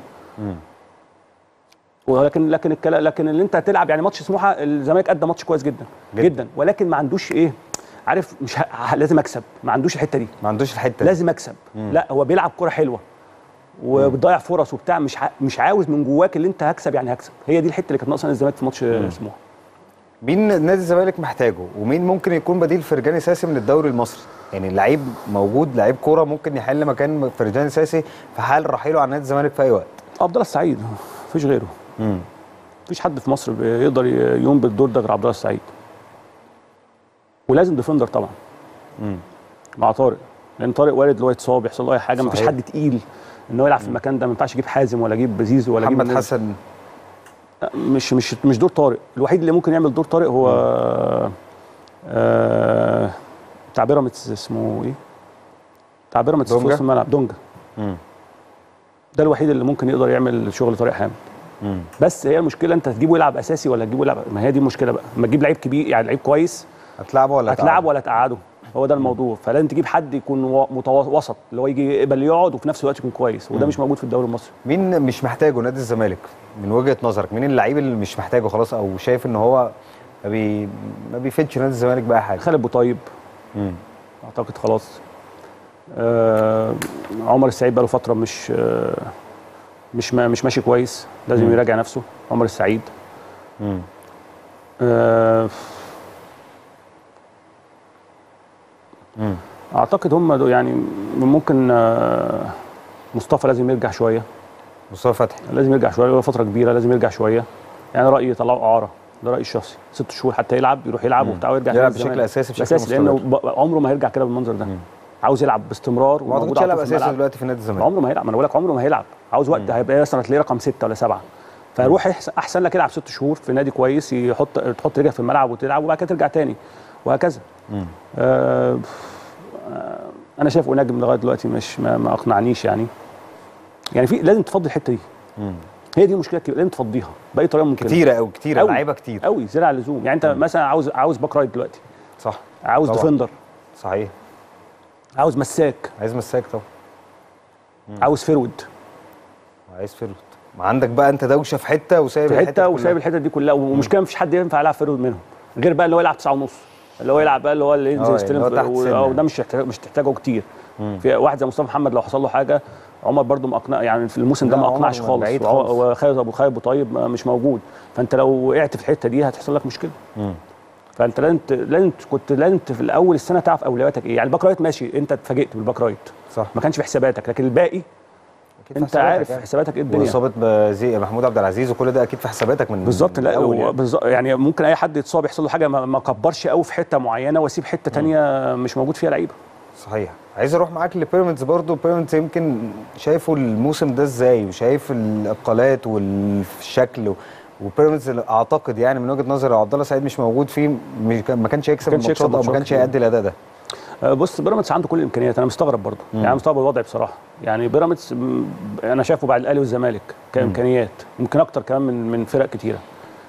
ولكن لكن الكلام لكن اللي انت هتلعب يعني ماتش سموحه الزمالك ادى ماتش كويس جدا جدا. جدا, جداً ولكن ما عندوش ايه عارف مش ه... لازم اكسب ما عندوش الحته دي ما عندوش الحته دي. لازم اكسب لا هو بيلعب كره حلوه وبتضيع فرص وبتاع مش ع... مش عاوز من جواك اللي انت هكسب يعني هكسب هي دي الحته اللي كانت ناقصه الزمالك في ماتش سموحه مين نادي الزمالك محتاجه ومين ممكن يكون بديل فرجاني ساسي من الدوري المصري يعني لعيب موجود لعيب كوره ممكن يحل مكان فرجاني ساسي في حال رحيله عن نادي الزمالك في اي وقت عبد الله السعيد مفيش غيره مفيش حد في مصر بيقدر يقوم بالدور ده غير عبد الله السعيد ولازم ديفندر طبعا مع طارق لان طارق وارد اللي هو يتصاب يحصل له اي حاجه مفيش صحيح. حد تقيل ان هو يلعب في المكان ده ما ينفعش يجيب حازم ولا يجيب بزيزو ولا يجيب محمد الناس- حسن مش مش مش دور طارق الوحيد اللي ممكن يعمل دور طارق هو آه بتاع بيراميدز اسمه ايه بتاع بيراميدز في دونجا؟ وسط الملعب دونجا مم. ده الوحيد اللي ممكن يقدر يعمل شغل طارق حامد مم. بس هي المشكله انت تجيبه يلعب اساسي ولا تجيبه يلعب ما هي دي المشكله بقى لما تجيب لعيب كبير يعني لعيب كويس هتلعبه ولا هتلعب ولا تقعده هو ده الموضوع فلازم تجيب حد يكون و- متوا- وسط اللي هو يجي يقبل يقعد وفي نفس الوقت يكون كويس وده مش موجود في الدوري المصري مين مش محتاجه نادي الزمالك من وجهه نظرك مين اللعيب اللي مش محتاجه خلاص او شايف ان هو ما, بي... ما بيفيدش نادي الزمالك باي حاجه خالد بوطيب مم. اعتقد خلاص آه عمر السعيد بقاله فتره مش آه مش ما مش ماشي كويس لازم مم. يراجع نفسه عمر السعيد مم. آه مم. اعتقد هم دول يعني ممكن آه مصطفى لازم يرجع شويه مصطفى فتحي لازم يرجع شويه له فتره كبيره لازم يرجع شويه يعني رايي يطلعوا اعاره ده رايي الشخصي ست شهور حتى يلعب يروح يلعب وبتاع ويرجع يلعب تاني بشكل الزمالك. أساسي بشكل اساسي لانه مستمر. ب- عمره ما هيرجع كده بالمنظر ده عاوز يلعب باستمرار ما اعتقدش على يلعب طول في اساسي الملعب. دلوقتي في نادي الزمالك عمره ما هيلعب ما انا بقول لك عمره ما هيلعب عاوز وقت هيبقى مثلا تلاقيه رقم ستة ولا سبعة فروح يحس- احسن لك يلعب ست شهور في نادي كويس يحط تحط رجلك في الملعب وتلعب وبعد كده ترجع تاني وهكذا مم. آه آه، انا شايف نجم لغايه دلوقتي مش ما, ما اقنعنيش يعني يعني في لازم تفضي الحته دي مم. هي دي المشكله الكبيره لازم تفضيها باي طريقه ممكنه كتيره قوي كتيره أوي. لعيبه كتير قوي زياده عن اللزوم يعني انت مثلا عاوز عاوز باك رايت دلوقتي صح عاوز طبعاً. ديفندر صحيح عاوز مساك عايز مساك طبعا عاوز فيرود عايز فيرود ما عندك بقى انت دوشه في حته وسايب في الحتة حته كلها. وسايب الحته دي كلها ومشكله مفيش حد ينفع يلعب فيرود منهم غير بقى اللي هو يلعب تسعة ونص اللي هو يلعب بقى اللي هو اللي آه، ينزل يعني يستلم اللي هو تحت و- سن آه، يعني. وده مش محتاج مش تحتاجه كتير في واحد زي مصطفى محمد لو حصل له حاجه عمر برضو ما اقنع يعني في الموسم ده لا، ما عمر اقنعش خالص بعيد وهو- خالص. وخالد ابو خالد ابو طيب ما- مش موجود فانت لو وقعت في الحته دي هتحصل لك مشكله مم. فانت لازم ت- لازم ت- كنت لازم ت- في الاول السنه تعرف اولوياتك ايه يعني الباك رايت ماشي انت اتفاجئت بالباك رايت صح ما كانش في حساباتك لكن الباقي أكيد في انت حساباتك عارف يعني. حساباتك ايه الدنيا واصابه بزي محمود عبد العزيز وكل ده اكيد في حساباتك من بالظبط من لا الأول هو يعني. بالظبط يعني ممكن اي حد يتصاب يحصل له حاجه ما ما كبرش قوي في حته معينه واسيب حته تانية مش موجود فيها لعيبه صحيح عايز اروح معاك لبيراميدز برضو بيراميدز يمكن شايفه الموسم ده ازاي وشايف الاقالات والشكل و- وبيراميدز اعتقد يعني من وجهه نظري لو عبد الله سعيد مش موجود فيه مش كان- ما كانش هيكسب ما كانش الماتشات يكسب او ما ماتشات كانش كتير. هيأدي الاداء ده آه، بص بيراميدز عنده كل الامكانيات انا مستغرب برضه يعني أنا مستغرب الوضع بصراحه يعني بيراميدز م، انا شايفه بعد الاهلي والزمالك كامكانيات ممكن اكتر كمان من من فرق كتيره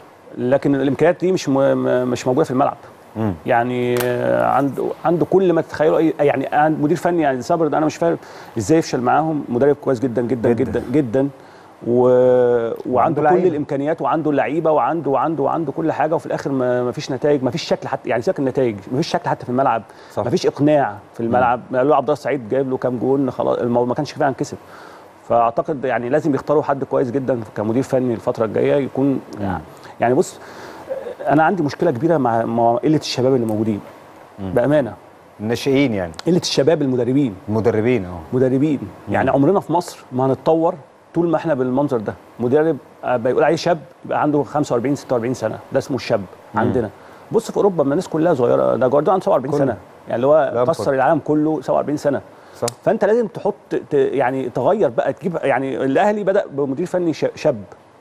لكن الامكانيات دي مش م... م- مش موجوده في الملعب مم. يعني آه، عنده عنده كل ما تتخيله اي يعني عند مدير فني يعني صابر ده انا مش فاهم ازاي يفشل معاهم مدرب كويس جدا جدا جداً. جدا جدا, جدا و... وعنده كل لعيبة. الامكانيات وعنده اللعيبه وعنده وعنده وعنده كل حاجه وفي الاخر ما ما فيش نتائج ما فيش شكل حتى يعني سيبك النتائج ما فيش شكل حتى في الملعب صح. ما فيش اقناع في الملعب قالوا له عبد الله السعيد جايب له كام جون خلاص الموضوع ما كانش فعلا كسب فاعتقد يعني لازم يختاروا حد كويس جدا كمدير فني الفتره الجايه يكون يعني بص انا عندي مشكله كبيره مع مع قله الشباب اللي موجودين بامانه الناشئين يعني قله الشباب المدربين المدربين اه مدربين يعني عمرنا في مصر ما هنتطور طول ما احنا بالمنظر ده مدرب آه، بيقول عليه شاب يبقى عنده 45 46 سنه ده اسمه الشاب عندنا بص في اوروبا ما الناس كلها صغيره ده جوارديولا عنده 47 كله. سنه يعني اللي هو لامبارد. كسر العالم كله 47 سنه صح فانت لازم تحط ت- يعني تغير بقى تجيب يعني الاهلي بدا بمدير فني ش- شاب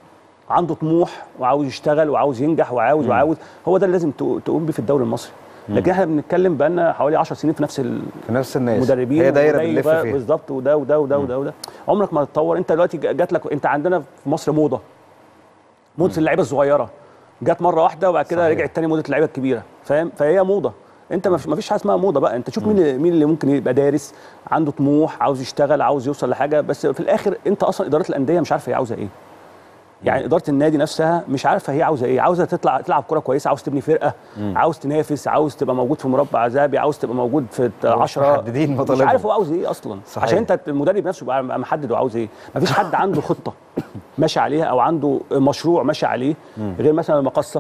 عنده طموح وعاوز يشتغل وعاوز ينجح وعاوز وعاوز هو ده اللي لازم تق- تقوم بيه في الدوري المصري لكن احنا بنتكلم بقالنا حوالي 10 سنين في نفس ال- في نفس الناس مدربين هي دايره وده بنلف يبقى فيها بالظبط وده وده وده وده وده عمرك ما تتطور انت دلوقتي جات لك انت عندنا في مصر موضه موضه اللعيبه الصغيره جت مره واحده وبعد كده صحيح. رجعت تاني موضه اللعيبه الكبيره فاهم فهي موضه انت ما فيش حاجه اسمها موضه بقى انت شوف مين اللي- مين اللي ممكن يبقى دارس عنده طموح عاوز يشتغل عاوز يوصل لحاجه بس في الاخر انت اصلا اداره الانديه مش عارفه هي عاوزه ايه يعني اداره النادي نفسها مش عارفه هي عاوزه ايه عاوزه تطلع تلعب كره كويسه عاوز تبني فرقه عاوز تنافس عاوز تبقى موجود في مربع ذهبي عاوز تبقى موجود في 10 محددين مش مطالبهم. عارف هو عاوز ايه اصلا صحيح. عشان انت المدرب نفسه يبقى محدد هو عاوز ايه مفيش حد عنده خطه ماشي عليها او عنده مشروع ماشي عليه غير مثلا المقصه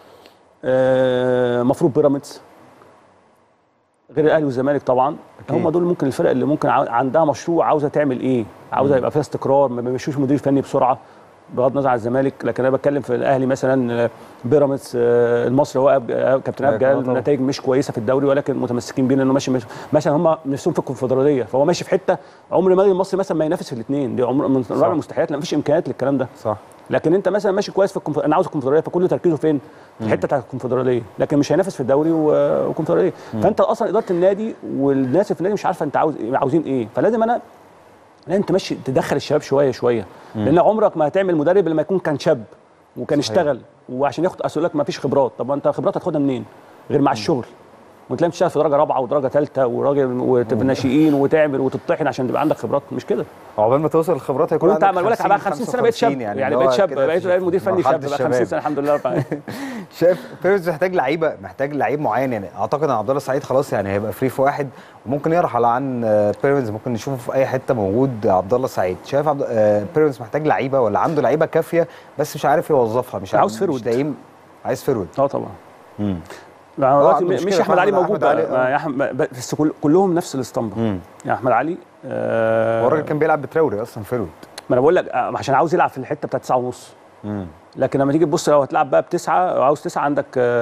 آه، مفروض بيراميدز غير الاهلي والزمالك طبعا أكيد. هم دول ممكن الفرق اللي ممكن عاو- عندها مشروع عاوزه تعمل ايه عاوزه يبقى فيها استقرار ما بيمشوش مدير فني بسرعه بغض النظر عن الزمالك لكن انا بتكلم في الاهلي مثلا آه، بيراميدز آه، المصري هو أب- آه، كابتن ايهاب أيوة، جلال طبعا. نتائج مش كويسه في الدوري ولكن متمسكين بيه لانه ماشي ماشي- مثلا هم نفسهم في الكونفدراليه فهو ماشي في حته عمر النادي المصري مثلا ما ينافس في الاثنين دي عمر من رابع المستحيلات لا مفيش امكانيات للكلام ده صح لكن انت مثلا ماشي كويس في الكونف... انا عاوز الكونفدراليه فكل تركيزه فين؟ في الحته بتاعت الكونفدراليه لكن مش هينافس في الدوري و- والكونفدراليه فانت اصلا اداره النادي والناس في النادي مش عارفه انت عاوز عاوزين ايه فلازم انا لازم تمشي تدخل الشباب شويه شويه لان عمرك ما هتعمل مدرب لما يكون كان شاب وكان صحيح. اشتغل وعشان ياخد اصل لك ما فيش خبرات طب ما انت خبرات هتاخدها منين؟ غير مع الشغل وتلاقي بتشتغل في درجه رابعه ودرجه ثالثه وراجل وتبقى ناشئين وتعمل وتطحن عشان تبقى عندك خبرات مش كده عقبال ما توصل الخبرات هيكون وانت عندك عمال بقول لك بقى 50 سنه بقيت شاب 55 يعني, اللي بقيت هو شاب كده بقيت في بقيت مدير فني مرحلة شاب بقى 50 الشباب. سنه الحمد لله شايف بيراميدز محتاج لعيبه محتاج لعيب معين يعني اعتقد ان عبد الله السعيد خلاص يعني هيبقى فري في واحد وممكن يرحل عن آه، بيراميدز ممكن نشوفه في اي حته موجود عبد الله السعيد شايف عبد آه، بيراميدز محتاج لعيبه ولا عنده لعيبه كافيه بس مش عارف يوظفها مش عاوز مش فرود. لاقيين عايز فرود اه طبعا امم مع عنده دلوقتي مشكلة مش احمد علي فعلا، موجود أحمد علي، بقى آه. يا احمد بس كل كلهم نفس الاسطمبه امم يا احمد علي آه هو الراجل كان بيلعب بتراوري اصلا فرود ما انا بقول لك آه، عشان عاوز يلعب في الحته بتاعت 9 ونص امم لكن لما تيجي تبص لو هتلعب بقى بتسعه أو عاوز تسعه عندك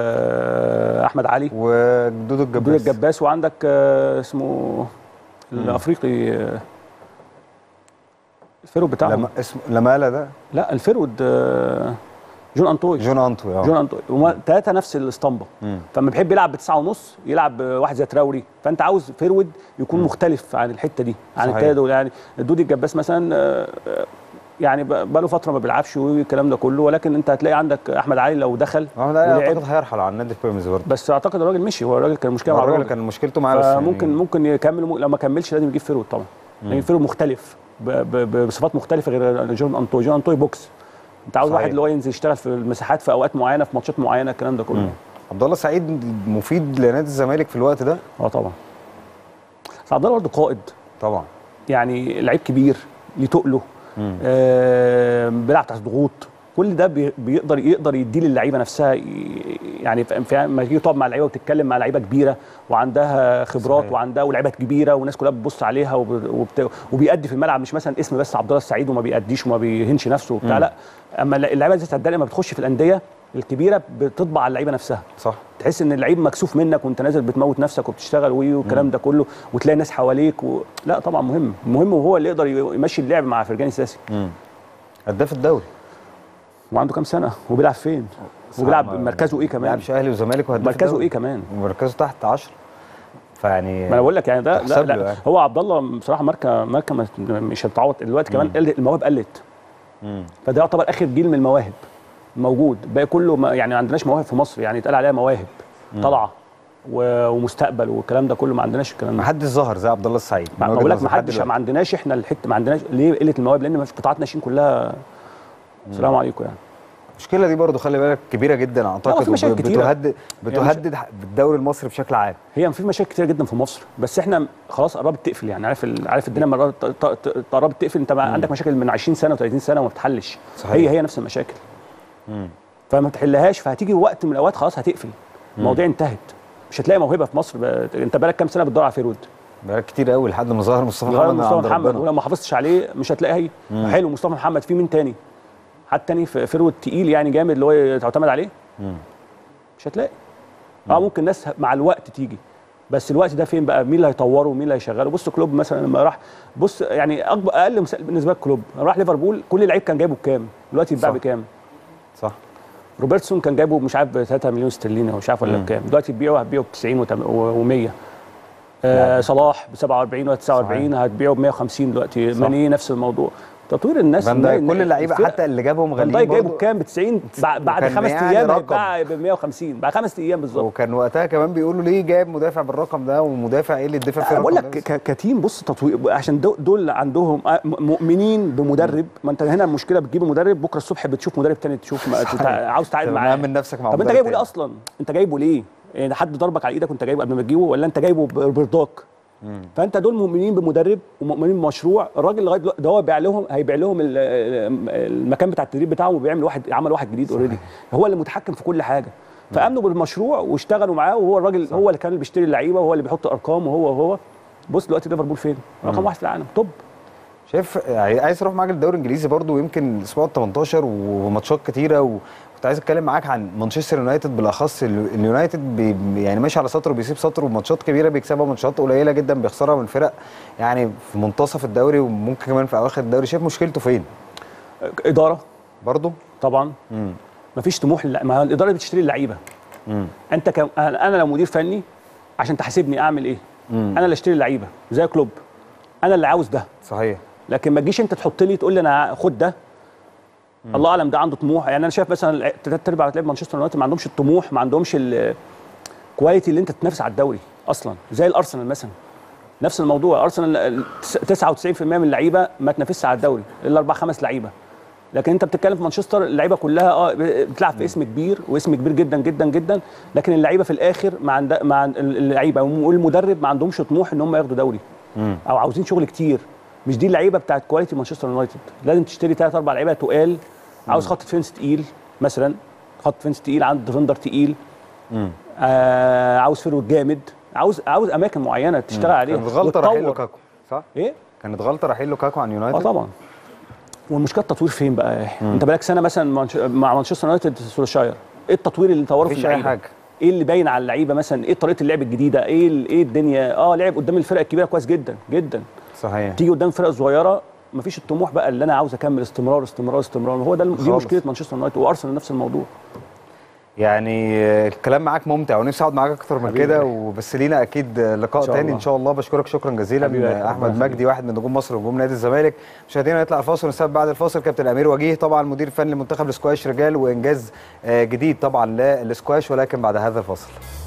آه احمد علي ودودو دول الجباس الجباس وعندك آه اسمه الافريقي آه، الفيرود بتاعهم لما اسمه لمالا ده لا الفيرود آه، جون انطوي جون انتو اه جون انطوي هما ثلاثه نفس الاسطمبه مم. فلما بيحب يلعب بتسعة ونص يلعب واحد زي تراوري فانت عاوز فيرود يكون مختلف عن الحته دي عن صحيح. التلاته دول يعني دودي الجباس مثلا آه، آه، يعني بقى له فتره ما بيلعبش والكلام ده كله ولكن انت هتلاقي عندك احمد علي لو دخل محمد علي ولعب اعتقد هيرحل عن نادي بيراميدز برضه بس اعتقد الراجل مشي هو الراجل كان مشكله مع الراجل الراجل كان مشكلته معاه بس يعني فممكن ممكن يكمل ممكن لو ما كملش لازم يجيب فيرود طبعا لان فيرود مختلف ب- ب- بصفات مختلفه غير جون انطوي جون انطوي بوكس انت عاوز صحيح. واحد اللي هو ينزل يشتغل في المساحات في اوقات معينه في ماتشات معينه الكلام ده كله مم. عبد الله سعيد مفيد لنادي الزمالك في الوقت ده اه طبعا بس عبد الله برضه قائد طبعا يعني لعيب كبير ليه تقله مم. آه بيلعب تحت ضغوط كل ده بي- بيقدر يقدر يديه للعيبه نفسها ي- يعني في في- لما تيجي تقعد مع لعيبه وتتكلم مع لعيبه كبيره وعندها خبرات صحيح. وعندها ولعيبه كبيره والناس كلها بتبص عليها وب- وبت... وبيأدي في الملعب مش مثلا اسم بس عبد الله السعيد وما بيأديش وما بيهنش نفسه وبتاع مم. لا اما اللعيبه زي صدقني لما بتخش في الانديه الكبيره بتطبع على اللعيبه نفسها صح تحس ان اللعيب مكسوف منك وانت نازل بتموت نفسك وبتشتغل وي والكلام ده كله وتلاقي ناس حواليك و... لا طبعا مهم مهم وهو اللي يقدر يمشي اللعب مع فرجاني ساسي مم. هداف الدوري وعنده كام سنه وبيلعب فين وبيلعب ما- مركزه ايه ما كمان لعبش اهلي وزمالك وهداف مركزه الدوري. ايه كمان ومركزه تحت 10 فيعني ما انا بقول لك يعني ده لا, تحسب له لا يعني. هو عبد الله بصراحه ماركه ماركه ما- مش هتتعوض دلوقتي كمان قل- المواهب قلت مم. فده يعتبر اخر جيل من المواهب موجود باقي كله ما يعني ما عندناش مواهب في مصر يعني يتقال عليها مواهب طالعه و- ومستقبل والكلام ده كله ما عندناش الكلام ده ما حدش ظهر زي عبد الله السعيد ما من ما وجهة بقول لك نظري ما لحد حدش دلوقتي. ما عندناش احنا الحته ما عندناش ليه قله المواهب لان مش قطاعات ناشئين كلها السلام عليكم يعني المشكله دي برضو خلي بالك كبيره جدا اعتقد في مشاكل وب- كتيرة. بتهدد بتهدد الدوري المصري بشكل عام هي في مشاكل كتير جدا في مصر بس احنا خلاص قربت تقفل يعني عارف ال- عارف الدنيا لما قربت- ط- ط- قربت تقفل انت بقى عندك مشاكل من 20 سنه و30 سنه وما بتحلش صحيح. هي هي نفس المشاكل مم. فما تحلهاش فهتيجي وقت من الاوقات خلاص هتقفل المواضيع انتهت مش هتلاقي موهبه في مصر بقى. انت بقالك كام سنه بتدور على فيرود بقى كتير قوي لحد ما ظهر مصطفى لغايه محمد من مصطفى عند محمد ربنا ولو ما حافظتش عليه مش هتلاقي هي حلو مصطفى محمد في مين تاني حد تاني في فيرود تقيل يعني جامد اللي هو تعتمد عليه مم. مش هتلاقي اه ممكن ناس مع الوقت تيجي بس الوقت ده فين بقى مين اللي هيطوره ومين اللي هيشغله بص كلوب مثلا لما راح بص يعني اكبر اقل مثال بالنسبه لكلوب راح ليفربول كل لعيب كان جايبه بكام دلوقتي يتباع صح. بكام صح روبرتسون كان جايبه مش عارف ب 3 مليون استرليني او مش عارف ولا مم. بكام دلوقتي تبيعه هتبيعه ب 90 و100 آه يعني. صلاح ب 47 ولا 49 هتبيعه ب 150 دلوقتي صح. ماني نفس الموضوع تطوير الناس فان دايك الناس- كل اللعيبه الفرق- حتى اللي جابهم فان غاليين دايك جايبه برضو. بكام ب 90 بعد بعد وكان خمس يعني ايام رقم. هيتباع ب 150 بعد خمس ايام بالظبط وكان وقتها كمان بيقولوا ليه جايب مدافع بالرقم ده ومدافع ايه اللي اتدفع فيه أنا بقول الرقم لك ده؟ ك- كتيم بص تطوير عشان دو- دول عندهم آه، م- مؤمنين بمدرب ما انت هنا المشكله بتجيب مدرب بكره الصبح بتشوف مدرب تاني تشوف ما صحيح. تتع- عاوز تتعاقد تبقى معاه مأمن نفسك مع طب انت مدرب جايبه ليه تاني. اصلا انت جايبه ليه يعني حد ضربك على ايدك وانت جايبه قبل ما تجيبه ولا انت جايبه ب- برضاك فانت دول مؤمنين بمدرب ومؤمنين بمشروع الراجل لغايه دلوقتي ده هو بيع لهم هيبيع لهم ال- ال- المكان بتاع التدريب بتاعهم وبيعمل واحد عمل واحد جديد اوريدي هو اللي متحكم في كل حاجه فامنوا بالمشروع واشتغلوا معاه وهو الراجل هو اللي كان بيشتري اللعيبه وهو اللي بيحط ارقام وهو وهو بص دلوقتي ليفربول فين؟ رقم واحد في العالم توب شايف يعني عايز اروح معاك للدوري الانجليزي برضو يمكن الاسبوع ال 18 وماتشات كتيره وكنت عايز اتكلم معاك عن مانشستر يونايتد بالاخص ال- اليونايتد بي يعني ماشي على سطر وبيسيب سطر وماتشات كبيره بيكسبها وماتشات قليله جدا بيخسرها من فرق يعني في منتصف الدوري وممكن كمان في اواخر الدوري شايف مشكلته فين اداره برضو طبعا امم مفيش طموح للع- ما هو الاداره بتشتري اللعيبه امم انت ك... انا لو مدير فني عشان تحاسبني اعمل ايه مم. انا اللي اشتري اللعيبه زي كلوب انا اللي عاوز ده صحيح لكن ما تجيش انت تحط لي تقول لي انا خد ده الله اعلم ده عنده طموح يعني انا شايف مثلا ثلاث ارباع لعيبه مانشستر يونايتد ما عندهمش الطموح ما عندهمش الكواليتي اللي انت تنافس على الدوري اصلا زي الارسنال مثلا نفس الموضوع ارسنال 99% من اللعيبه ما تنافسش على الدوري الا اربع خمس لعيبه لكن انت بتتكلم في مانشستر اللعيبه كلها اه بتلعب في اسم كبير واسم كبير جدا جدا جدا لكن اللعيبه في الاخر مع عند... مع اللعيبه والمدرب ما عندهمش طموح ان هم ياخدوا دوري امم او عاوزين شغل كتير مش دي اللعيبه بتاعت كواليتي مانشستر يونايتد لازم تشتري ثلاث اربع لعيبه تقال عاوز خط ديفنس تقيل مثلا خط ديفنس تقيل عند ديفندر تقيل امم آه عاوز فيرود جامد عاوز عاوز اماكن معينه تشتغل عليها كانت غلطه رحيل وتطور. لوكاكو صح ايه كانت غلطه رحيل لوكاكو عن يونايتد اه طبعا والمشكله التطوير فين بقى انت بقالك سنه مثلا مانش- مع مانشستر يونايتد سولشاير ايه التطوير اللي طوره في مفيش اي اللعيبه حاجه ايه اللي باين على اللعيبه مثلا ايه طريقه اللعب الجديده ايه ال- ايه الدنيا اه لعب قدام الفرق الكبيره كويس جدا جدا صحيح تيجي قدام الفرق الصغيره مفيش الطموح بقى اللي انا عاوز اكمل استمرار استمرار استمرار هو ده الم- دي خالص. مشكله مانشستر يونايتد وارسنال نفس الموضوع يعني آه، الكلام معاك ممتع ونفسي اقعد معاك اكتر من حبيبي. كده وبس لينا اكيد آه، لقاء إن شاء تاني الله. ان شاء الله بشكرك شكرا جزيلا حبيبي يا آه، أحمد، احمد ربنا مجدي واحد من نجوم مصر ونجوم نادي الزمالك مشاهدينا نطلع الفاصل ونساب بعد الفاصل كابتن امير وجيه طبعا مدير فني لمنتخب السكواش رجال وانجاز آه، جديد طبعا للسكواش ولكن بعد هذا الفاصل